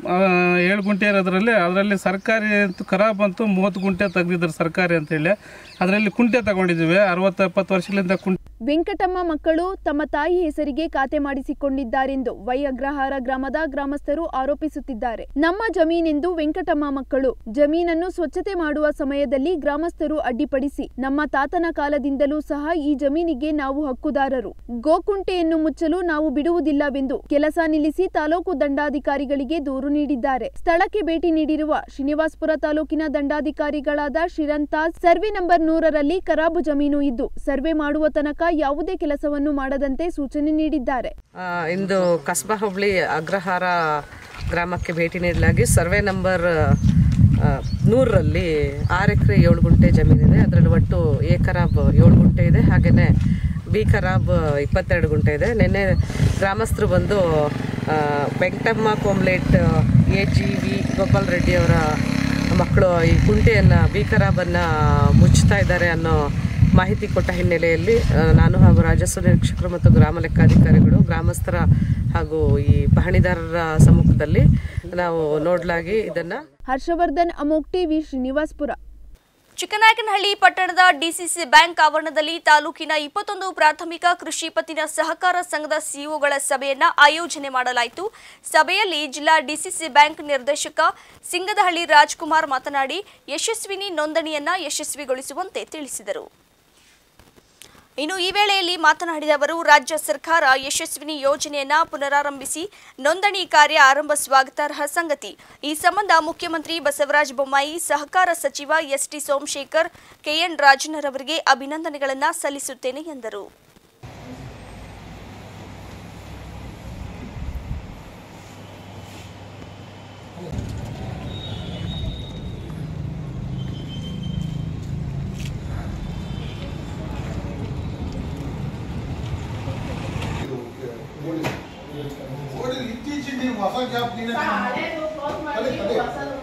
ಏಳು ಗುಂಟೆ ಇರೋದ್ರಲ್ಲಿ ಅದರಲ್ಲಿ ಸರ್ಕಾರಿ ಅಂತ ಖರಾಬ್ ಅಂತೂ ಮೂವತ್ತು ಗುಂಟೆ ತೆಗೆದಿದ್ರು ಸರ್ಕಾರಿ ಅಂತೇಳಿ ಅದರಲ್ಲಿ ಕುಂಟೆ ತಗೊಂಡಿದ್ದೀವಿ ಅರವತ್ತು ಎಪ್ಪತ್ತು ವರ್ಷಗಳಿಂದ ಕುಂಟೆ ವೆಂಕಟಮ್ಮ ಮಕ್ಕಳು ತಮ್ಮ ತಾಯಿ ಹೆಸರಿಗೆ ಖಾತೆ ಮಾಡಿಸಿಕೊಂಡಿದ್ದಾರೆಂದು ವೈ ಅಗ್ರಹಾರ ಗ್ರಾಮದ ಗ್ರಾಮಸ್ಥರು ಆರೋಪಿಸುತ್ತಿದ್ದಾರೆ ನಮ್ಮ ಜಮೀನೆಂದು ವೆಂಕಟಮ್ಮ ಮಕ್ಕಳು ಜಮೀನನ್ನು ಸ್ವಚ್ಛತೆ ಮಾಡುವ ಸಮಯದಲ್ಲಿ ಗ್ರಾಮಸ್ಥರು ಅಡ್ಡಿಪಡಿಸಿ ನಮ್ಮ ತಾತನ ಕಾಲದಿಂದಲೂ ಸಹ ಈ ಜಮೀನಿಗೆ ನಾವು ಹಕ್ಕುದಾರರು ಗೋಕುಂಟೆಯನ್ನು ಮುಚ್ಚಲು ನಾವು ಬಿಡುವುದಿಲ್ಲವೆಂದು ಕೆಲಸ ನಿಲ್ಲಿಸಿ ತಾಲೂಕು ದಂಡಾಧಿಕಾರಿಗಳಿಗೆ ದೂರು ನೀಡಿದ್ದಾರೆ ಸ್ಥಳಕ್ಕೆ ಭೇಟಿ ನೀಡಿರುವ ಶ್ರೀನಿವಾಸ್ಪುರ ತಾಲೂಕಿನ ದಂಡಾಧಿಕಾರಿಗಳಾದ ಶ್ರೀರಂತಾಜ್ ಸರ್ವೆ ನಂಬರ್ ನೂರರಲ್ಲಿ ಖರಾಬು ಜಮೀನು ಇದ್ದು ಸರ್ವೆ ಮಾಡುವ ತನಕ ಯಾವುದೇ ಕೆಲಸವನ್ನು ಮಾಡದಂತೆ ಸೂಚನೆ ನೀಡಿದ್ದಾರೆ ಆ, ಇಂದು ಕಸ್ಬಾ ಹುಬ್ಳಿ ಅಗ್ರಹಾರ ಗ್ರಾಮಕ್ಕೆ ಭೇಟಿ ನೀಡಲಾಗಿ ಸರ್ವೆ ನಂಬರ್ ಆ, ನೂರರಲ್ಲಿ ಆರು ಎಕರೆ ಏಳು ಗುಂಟೆ ಜಮೀನಿದೆ ಅದರಲ್ಲಿ ಒಟ್ಟು ಎ ಖರಾಬ್ ಏಳು ಗುಂಟೆ ಇದೆ ಹಾಗೆಯೇ ಬಿ ಖರಾಬ್ ಇಪ್ಪತ್ತೆರಡು ಗುಂಟೆ ಇದೆ ನಿನ್ನೆ ಗ್ರಾಮಸ್ಥರು ಬಂದು ಆ, Venkatamma complaint A G V Gopal Reddy ಅವರ ಮಕ್ಕಳು ಈ ಕುಂಟೆಯನ್ನು ಬಿ ಖರಾಬನ್ನು ಮುಚ್ಚುತ್ತಾ ಇದ್ದಾರೆ ಅನ್ನೋ ಮಾಹಿತಿ ಕೊಟ್ಟ ಹಿನ್ನೆಲೆಯಲ್ಲಿ ಆ, ನಾನು ಹಾಗೂ ರಾಜಸ್ವ ನಿರೀಕ್ಷಕರು ಮತ್ತು ಗ್ರಾಮ ಲೆಕ್ಕಾಧಿಕಾರಿಗಳು ಗ್ರಾಮಸ್ಥರ ಹಾಗೂ ಈ ಪಹಣಿದಾರರ ಸಮ್ಮುಖದಲ್ಲಿ ನಾವು ನೋಡಲಾಗಿ ಇದನ್ನು ಹರ್ಷವರ್ಧನ್ ಅಮೋಕ್ ಟಿವಿ ಶ್ರೀನಿವಾಸ್ಪುರ ಚಿಕ್ಕನಾಯಕನಹಳ್ಳಿ ಪಟ್ಟಣದ ಡಿಸಿಸಿ ಬ್ಯಾಂಕ್ ಆವರಣದಲ್ಲಿ ತಾಲೂಕಿನ ಇಪ್ಪತ್ತೊಂದು ಪ್ರಾಥಮಿಕ ಕೃಷಿ ಪತ್ತಿನ ಸಹಕಾರ ಸಂಘದ ಸಿಇಒಗಳ ಸಭೆಯನ್ನ ಆಯೋಜನೆ ಮಾಡಲಾಯಿತು ಸಭೆಯಲ್ಲಿ ಜಿಲ್ಲಾ ಡಿಸಿಸಿ ಬ್ಯಾಂಕ್ ನಿರ್ದೇಶಕ ಸಿಂಗದಹಳ್ಳಿ ರಾಜ್ಕುಮಾರ್ ಮಾತನಾಡಿ ಯಶಸ್ವಿನಿ ನೋಂದಣಿಯನ್ನ ಯಶಸ್ವಿಗೊಳಿಸುವಂತೆ ತಿಳಿಸಿದರು ಇನ್ನು ಈ ವೇಳೆಯಲ್ಲಿ ಮಾತನಾಡಿದ ಅವರು ರಾಜ್ಯ ಸರ್ಕಾರ ಯಶಸ್ವಿನಿ ಯೋಜನೆಯನ್ನ ಪುನರಾರಂಭಿಸಿ ನೋಂದಣಿ ಕಾರ್ಯ ಆರಂಭ ಸ್ವಾಗತಾರ್ಹ ಸಂಗತಿ ಈ ಸಂಬಂಧ ಮುಖ್ಯಮಂತ್ರಿ ಬಸವರಾಜ ಬೊಮ್ಮಾಯಿ ಸಹಕಾರ ಸಚಿವ ಎಸ್ಟಿ ಸೋಮಶೇಖರ್ ಕೆಎನ್ ರಾಜನರವರಿಗೆ ಅಭಿನಂದನೆಗಳನ್ನ ಸಲ್ಲಿಸುತ್ತೇನೆ ಎಂದರು ಇತ್ತೀಚಿನ ಹೊಸ ಗ್ಯಾಪ್ ನೀನೆ ತಲೆ ತಲೆ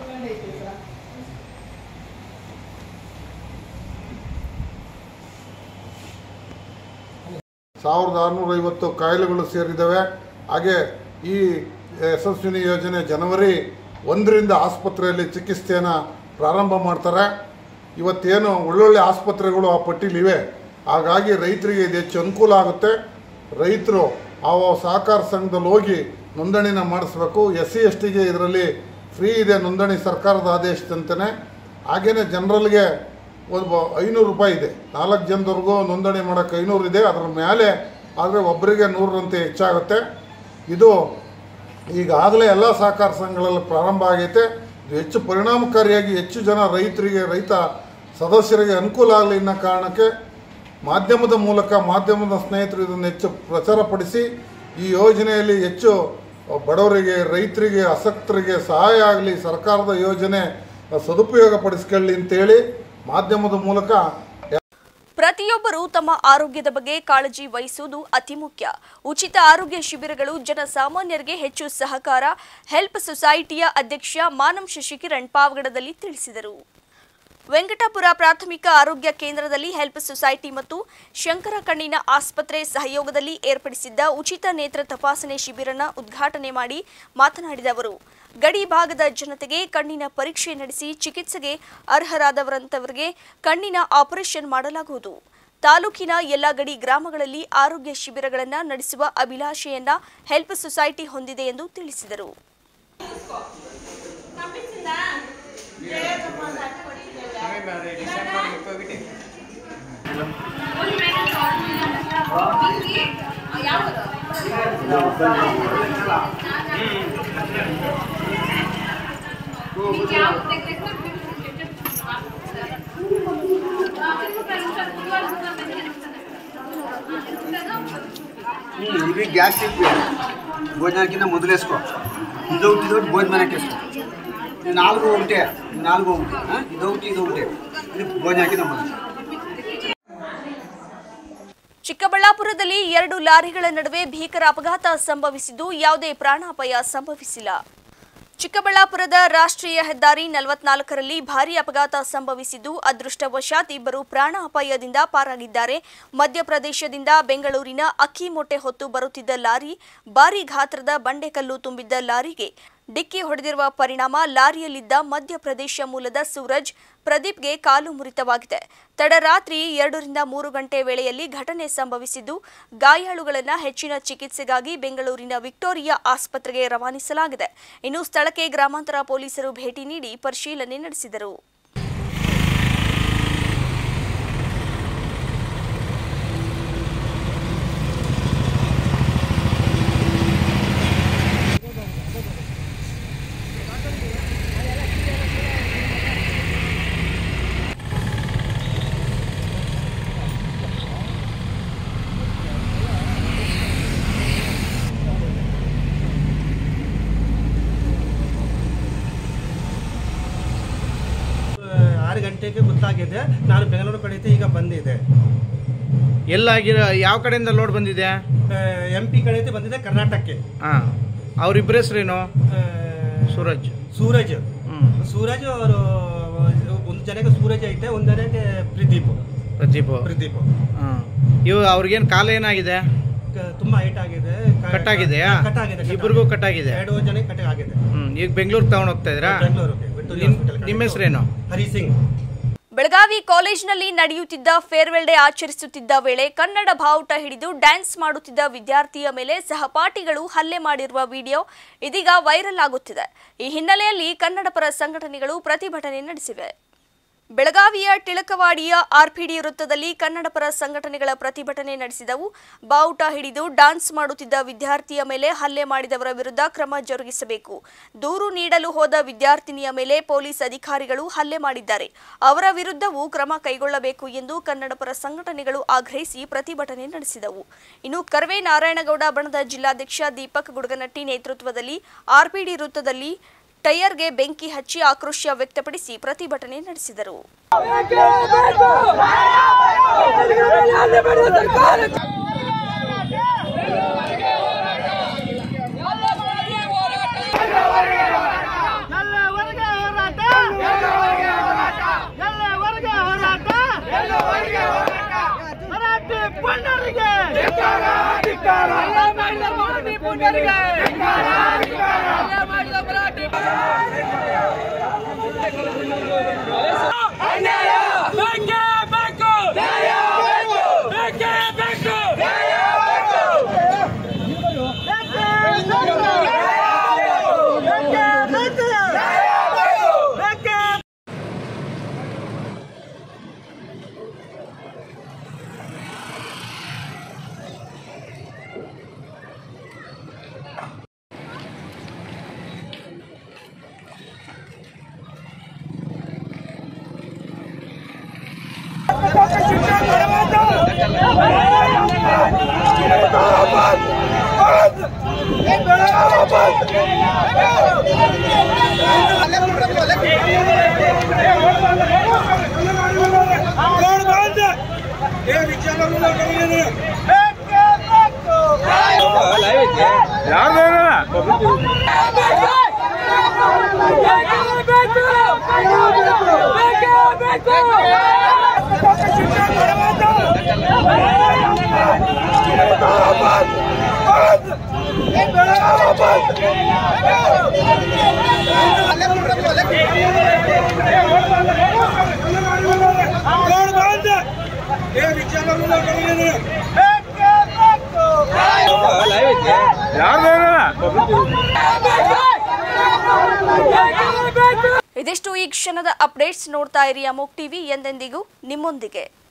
ಸಾವಿರದ ಆರುನೂರ ಐವತ್ತು ಕಾಯಿಲೆಗಳು ಸೇರಿದ್ದಾವೆ ಹಾಗೆ ಈ ಯಶಸ್ವಿನಿ ಯೋಜನೆ ಜನವರಿ ಒಂದರಿಂದ ಆಸ್ಪತ್ರೆಯಲ್ಲಿ ಚಿಕಿತ್ಸೆಯನ್ನು ಪ್ರಾರಂಭ ಮಾಡ್ತಾರೆ ಇವತ್ತೇನು ಒಳ್ಳೊಳ್ಳೆ ಆಸ್ಪತ್ರೆಗಳು ಆ ಪಟ್ಟಿಲಿವೆ ಹಾಗಾಗಿ ರೈತರಿಗೆ ಇದು ಹೆಚ್ಚು ಅನುಕೂಲ ಆಗುತ್ತೆ ರೈತರು ಆ ಸಹಕಾರ ಸಂಘದಲ್ಲಿ ಹೋಗಿ ನೋಂದಣಿನ ಮಾಡಿಸ್ಬೇಕು ಎಸ್ ಸಿ ಎಸ್ ಟಿಗೆ ಇದರಲ್ಲಿ ಫ್ರೀ ಇದೆ ನೋಂದಣಿ ಸರ್ಕಾರದ ಆದೇಶದಂತೆಯೇ ಹಾಗೆಯೇ ಜನರಲ್ಗೆ ಒಂದು ಐನೂರು ರೂಪಾಯಿ ಇದೆ ನಾಲ್ಕು ಜನದವರೆಗೂ ನೋಂದಣಿ ಮಾಡೋಕ್ಕೆ ಐನೂರು ಇದೆ ಅದರ ಮೇಲೆ ಆದರೆ ಒಬ್ಬರಿಗೆ ನೂರರಂತೆ ಹೆಚ್ಚಾಗುತ್ತೆ ಇದು ಈಗಾಗಲೇ ಎಲ್ಲ ಸಹಕಾರ ಸಂಘಗಳಲ್ಲಿ ಪ್ರಾರಂಭ ಆಗೈತೆ ಇದು ಹೆಚ್ಚು ಪರಿಣಾಮಕಾರಿಯಾಗಿ ಹೆಚ್ಚು ಜನ ರೈತರಿಗೆ ರೈತ ಸದಸ್ಯರಿಗೆ ಅನುಕೂಲ ಆಗಲಿ ಅನ್ನೋ ಕಾರಣಕ್ಕೆ ಮಾಧ್ಯಮದ ಮೂಲಕ ಮಾಧ್ಯಮದ ಸ್ನೇಹಿತರು ಇದನ್ನು ಹೆಚ್ಚು ಪ್ರಚಾರಪಡಿಸಿ ಈ ಯೋಜನೆಯಲ್ಲಿ ಹೆಚ್ಚು ಬಡವರಿಗೆ ರೈತರಿಗೆ ಆಸಕ್ತರಿಗೆ ಸಹಾಯ ಆಗಲಿ ಸರ್ಕಾರದ ಯೋಜನೆ ಸದುಪಯೋಗ ಪಡಿಸ್ಕೊಳ್ಳಿ ಅಂತೇಳಿ ಮಾಧ್ಯಮದ ಮೂಲಕ ಪ್ರತಿಯೊಬ್ಬರು ತಮ್ಮ ಆರೋಗ್ಯದ ಬಗ್ಗೆ ಕಾಳಜಿ ವಹಿಸುವುದು ಅತಿ ಮುಖ್ಯ ಉಚಿತ ಆರೋಗ್ಯ ಶಿಬಿರಗಳು ಜನಸಾಮಾನ್ಯರಿಗೆ ಹೆಚ್ಚು ಸಹಕಾರ ಹೆಲ್ಪ್ ಸೊಸೈಟಿಯ ಅಧ್ಯಕ್ಷ ಮಾನಂ ಶಶಿಕಿರಣ್ ಪಾವಗಡದಲ್ಲಿ ತಿಳಿಸಿದರು ವೆಂಕಟಾಪುರ ಪ್ರಾಥಮಿಕ ಆರೋಗ್ಯ ಕೇಂದ್ರದಲ್ಲಿ ಹೆಲ್ಪ್ ಸೊಸೈಟಿ ಮತ್ತು ಶಂಕರ ಕಣ್ಣಿನ ಆಸ್ಪತ್ರೆ ಸಹಯೋಗದಲ್ಲಿ ಏರ್ಪಡಿಸಿದ್ದ ಉಚಿತ ನೇತ್ರ ತಪಾಸಣೆ ಶಿಬಿರನ ಉದ್ಘಾಟನೆ ಮಾಡಿ ಮಾತನಾಡಿದ ಅವರು ಗಡಿ ಭಾಗದ ಜನತೆಗೆ ಕಣ್ಣಿನ ಪರೀಕ್ಷೆ ನಡೆಸಿ ಚಿಕಿತ್ಸೆಗೆ ಅರ್ಹರಾದವರಂತವರಿಗೆ ಕಣ್ಣಿನ ಆಪರೇಷನ್ ಮಾಡಲಾಗುವುದು ತಾಲೂಕಿನ ಎಲ್ಲ ಗಡಿ ಗ್ರಾಮಗಳಲ್ಲಿ ಆರೋಗ್ಯ ಶಿಬಿರಗಳನ್ನು ನಡೆಸುವ ಅಭಿಲಾಷೆಯನ್ನ ಹೆಲ್ಪ್ ಸೊಸೈಟಿ ಹೊಂದಿದೆ ಎಂದು ತಿಳಿಸಿದರು ఇవి గ్యాస్ చెప్పి భోజనానికింద మొదలేసుకో ఇదొకటి ఇదొకటి భోజనానికి వేసుకో ఇది నాలుగు ఒకటే ఇది నాలుగు ఒకటి ఆ? ఇదొకటి ఇది ఒకటే ఇది భోజనానికి మొదలు ಚಿಕ್ಕಬಳ್ಳಾಪುರದಲ್ಲಿ ಎರಡು ಲಾರಿಗಳ ನಡುವೆ ಭೀಕರ ಅಪಘಾತ ಸಂಭವಿಸಿದ್ದು ಯಾವುದೇ ಪ್ರಾಣಾಪಾಯ ಸಂಭವಿಸಿಲ್ಲ ಚಿಕ್ಕಬಳ್ಳಾಪುರದ ರಾಷ್ಟ್ರೀಯ ಹೆದ್ದಾರಿ ನಲವತ್ನಾಲ್ಕರಲ್ಲಿ ಭಾರೀ ಅಪಘಾತ ಸಂಭವಿಸಿದ್ದು ಅದೃಷ್ಟವಶಾತ್ ಇಬ್ಬರು ಪ್ರಾಣಾಪಾಯದಿಂದ ಪಾರಾಗಿದ್ದಾರೆ ಮಧ್ಯಪ್ರದೇಶದಿಂದ ಬೆಂಗಳೂರಿನ ಅಕ್ಕಿ ಮೊಟ್ಟೆ ಹೊತ್ತು ಬರುತ್ತಿದ್ದ ಲಾರಿ ಭಾರೀ ಗಾತ್ರದ ಬಂಡೆಕಲ್ಲು ತುಂಬಿದ್ದ ಲಾರಿಗೆ ಡಿಕ್ಕಿ ಹೊಡೆದಿರುವ ಪರಿಣಾಮ ಲಾರಿಯಲ್ಲಿದ್ದ ಮಧ್ಯಪ್ರದೇಶ ಮೂಲದ ಸೂರಜ್ ಪ್ರದೀಪ್ಗೆ ಕಾಲು ಮುರಿತವಾಗಿದೆ ತಡರಾತ್ರಿ ಎರಡರಿಂದ ಮೂರು ಗಂಟೆ ವೇಳೆಯಲ್ಲಿ ಘಟನೆ ಸಂಭವಿಸಿದ್ದು ಗಾಯಾಳುಗಳನ್ನು ಹೆಚ್ಚಿನ ಚಿಕಿತ್ಸೆಗಾಗಿ ಬೆಂಗಳೂರಿನ ವಿಕ್ಟೋರಿಯಾ ಆಸ್ಪತ್ರೆಗೆ ರವಾನಿಸಲಾಗಿದೆ ಇನ್ನು ಸ್ಥಳಕ್ಕೆ ಗ್ರಾಮಾಂತರ ಪೊಲೀಸರು ಭೇಟಿ ನೀಡಿ ಪರಿಶೀಲನೆ ನಡೆಸಿದರು ಆರು ಗಂಟೆಗೆ ಗೊತ್ತಾಗಿದೆ ನಾನು ಬೆಂಗಳೂರು ಕಡೆಯಿಂದ ಈಗ ಬಂದಿದೆ ಎಲ್ಲಾಗಿರ ಯಾವ ಕಡೆಯಿಂದ ಲೋಡ್ ಬಂದಿದೆ ಎಂ ಪಿ ಕಡೆಯಿಂದ ಬಂದಿದೆ ಕರ್ನಾಟಕಕ್ಕೆ ಹಾಂ ಅವ್ರಿಬ್ಬರ ಹೆಸರೇನು ಸೂರಜ್ ಸೂರಜ್ ಸೂರಜ್ ಅವರು ಒಂದು ಜನಕ್ಕೆ ಸೂರಜ್ ಐತೆ ಒಂದು ಜನಕ್ಕೆ ಪ್ರದೀಪ್ ಪ್ರದೀಪ್ ಪ್ರದೀಪ್ ಹಾಂ ಇವು ಅವ್ರಿಗೇನು ಕಾಲ ಏನಾಗಿದೆ ಕ- ತುಂಬಾ ಹೈಟ್ ಆಗಿದೆ ಕ- ಕಟ್ ಆಗಿದೆಯಾ ಕಟ್ ಆಗಿದೆ ಕಟ್ ಇಬ್ಬರಿಗೂ ಆಗಿದೆ. ಕಟ್ ಆಗಿದೆ ಎರಡು ಜನಕ್ಕೆ ಕಟ್ ಆಗಿದೆ ಹ್ಮ್ ಈಗ ಬೆಂಗಳೂರಿಗೆ ತಗೊಂಡು ಹೋಗ್ತಾ ಇದ್ದೀರಾ ಬೆಂಗಳೂರಿಗೆ ವಿಕ್ಟೋರಿಯಾ ನಿಮ್- ಹಾಸ್ಪಿಟಲ್ ಕಡೆ. ನಿಮ್ಮ ಹೆಸರೇನು ಹರಿ ಸಿಂಗ್ ಬೆಳಗಾವಿ ಕಾಲೇಜಿನಲ್ಲಿ ನಡೆಯುತ್ತಿದ್ದ ಫೇರ್ವೆಲ್ ಡೇ ಆಚರಿಸುತ್ತಿದ್ದ ವೇಳೆ ಕನ್ನಡ ಬಾವುಟ ಹಿಡಿದು ಡ್ಯಾನ್ಸ್ ಮಾಡುತ್ತಿದ್ದ ವಿದ್ಯಾರ್ಥಿಯ ಮೇಲೆ ಸಹಪಾಠಿಗಳು ಹಲ್ಲೆ ಮಾಡಿರುವ ವಿಡಿಯೋ ಇದೀಗ ವೈರಲ್ ಆಗುತ್ತಿದೆ ಈ ಹಿನ್ನೆಲೆಯಲ್ಲಿ ಕನ್ನಡ ಪರ ಸಂಘಟನೆಗಳು ಪ್ರತಿಭಟನೆ ನಡೆಸಿವೆ ಬೆಳಗಾವಿಯ ಟಿಳಕವಾಡಿಯ ಆರ್ಪಿಡಿ ವೃತ್ತದಲ್ಲಿ ಕನ್ನಡ ಪರ ಸಂಘಟನೆಗಳ ಪ್ರತಿಭಟನೆ ನಡೆಸಿದವು ಬಾವುಟ ಹಿಡಿದು ಡಾನ್ಸ್ ಮಾಡುತ್ತಿದ್ದ ವಿದ್ಯಾರ್ಥಿಯ ಮೇಲೆ ಹಲ್ಲೆ ಮಾಡಿದವರ ವಿರುದ್ಧ ಕ್ರಮ ಜರುಗಿಸಬೇಕು ದೂರು ನೀಡಲು ಹೋದ ವಿದ್ಯಾರ್ಥಿನಿಯ ಮೇಲೆ ಪೊಲೀಸ್ ಅಧಿಕಾರಿಗಳು ಹಲ್ಲೆ ಮಾಡಿದ್ದಾರೆ ಅವರ ವಿರುದ್ಧವೂ ಕ್ರಮ ಕೈಗೊಳ್ಳಬೇಕು ಎಂದು ಕನ್ನಡ ಪರ ಸಂಘಟನೆಗಳು ಆಗ್ರಹಿಸಿ ಪ್ರತಿಭಟನೆ ನಡೆಸಿದವು ಇನ್ನು ಕರ್ವೆ ನಾರಾಯಣಗೌಡ ಬಣದ ಜಿಲ್ಲಾಧ್ಯಕ್ಷ ದೀಪಕ್ ಗುಡಗನಟ್ಟಿ ನೇತೃತ್ವದಲ್ಲಿ ಆರ್ಪಿಡಿ ವೃತ್ತದಲ್ಲಿ ಟೈರ್ಗೆ ಬೆಂಕಿ ಹಚ್ಚಿ ಆಕ್ರೋಶ ವ್ಯಕ್ತಪಡಿಸಿ ಪ್ರತಿಭಟನೆ ನಡೆಸಿದರು ಮರಾಠಿ ಇದಿಷ್ಟು ಈ ಕ್ಷಣದ ಅಪ್ಡೇಟ್ಸ್ ನೋಡ್ತಾ ಇರಿ ಅಮೋಕ್ ಟಿವಿ ಎಂದೆಂದಿಗೂ ನಿಮ್ಮೊಂದಿಗೆ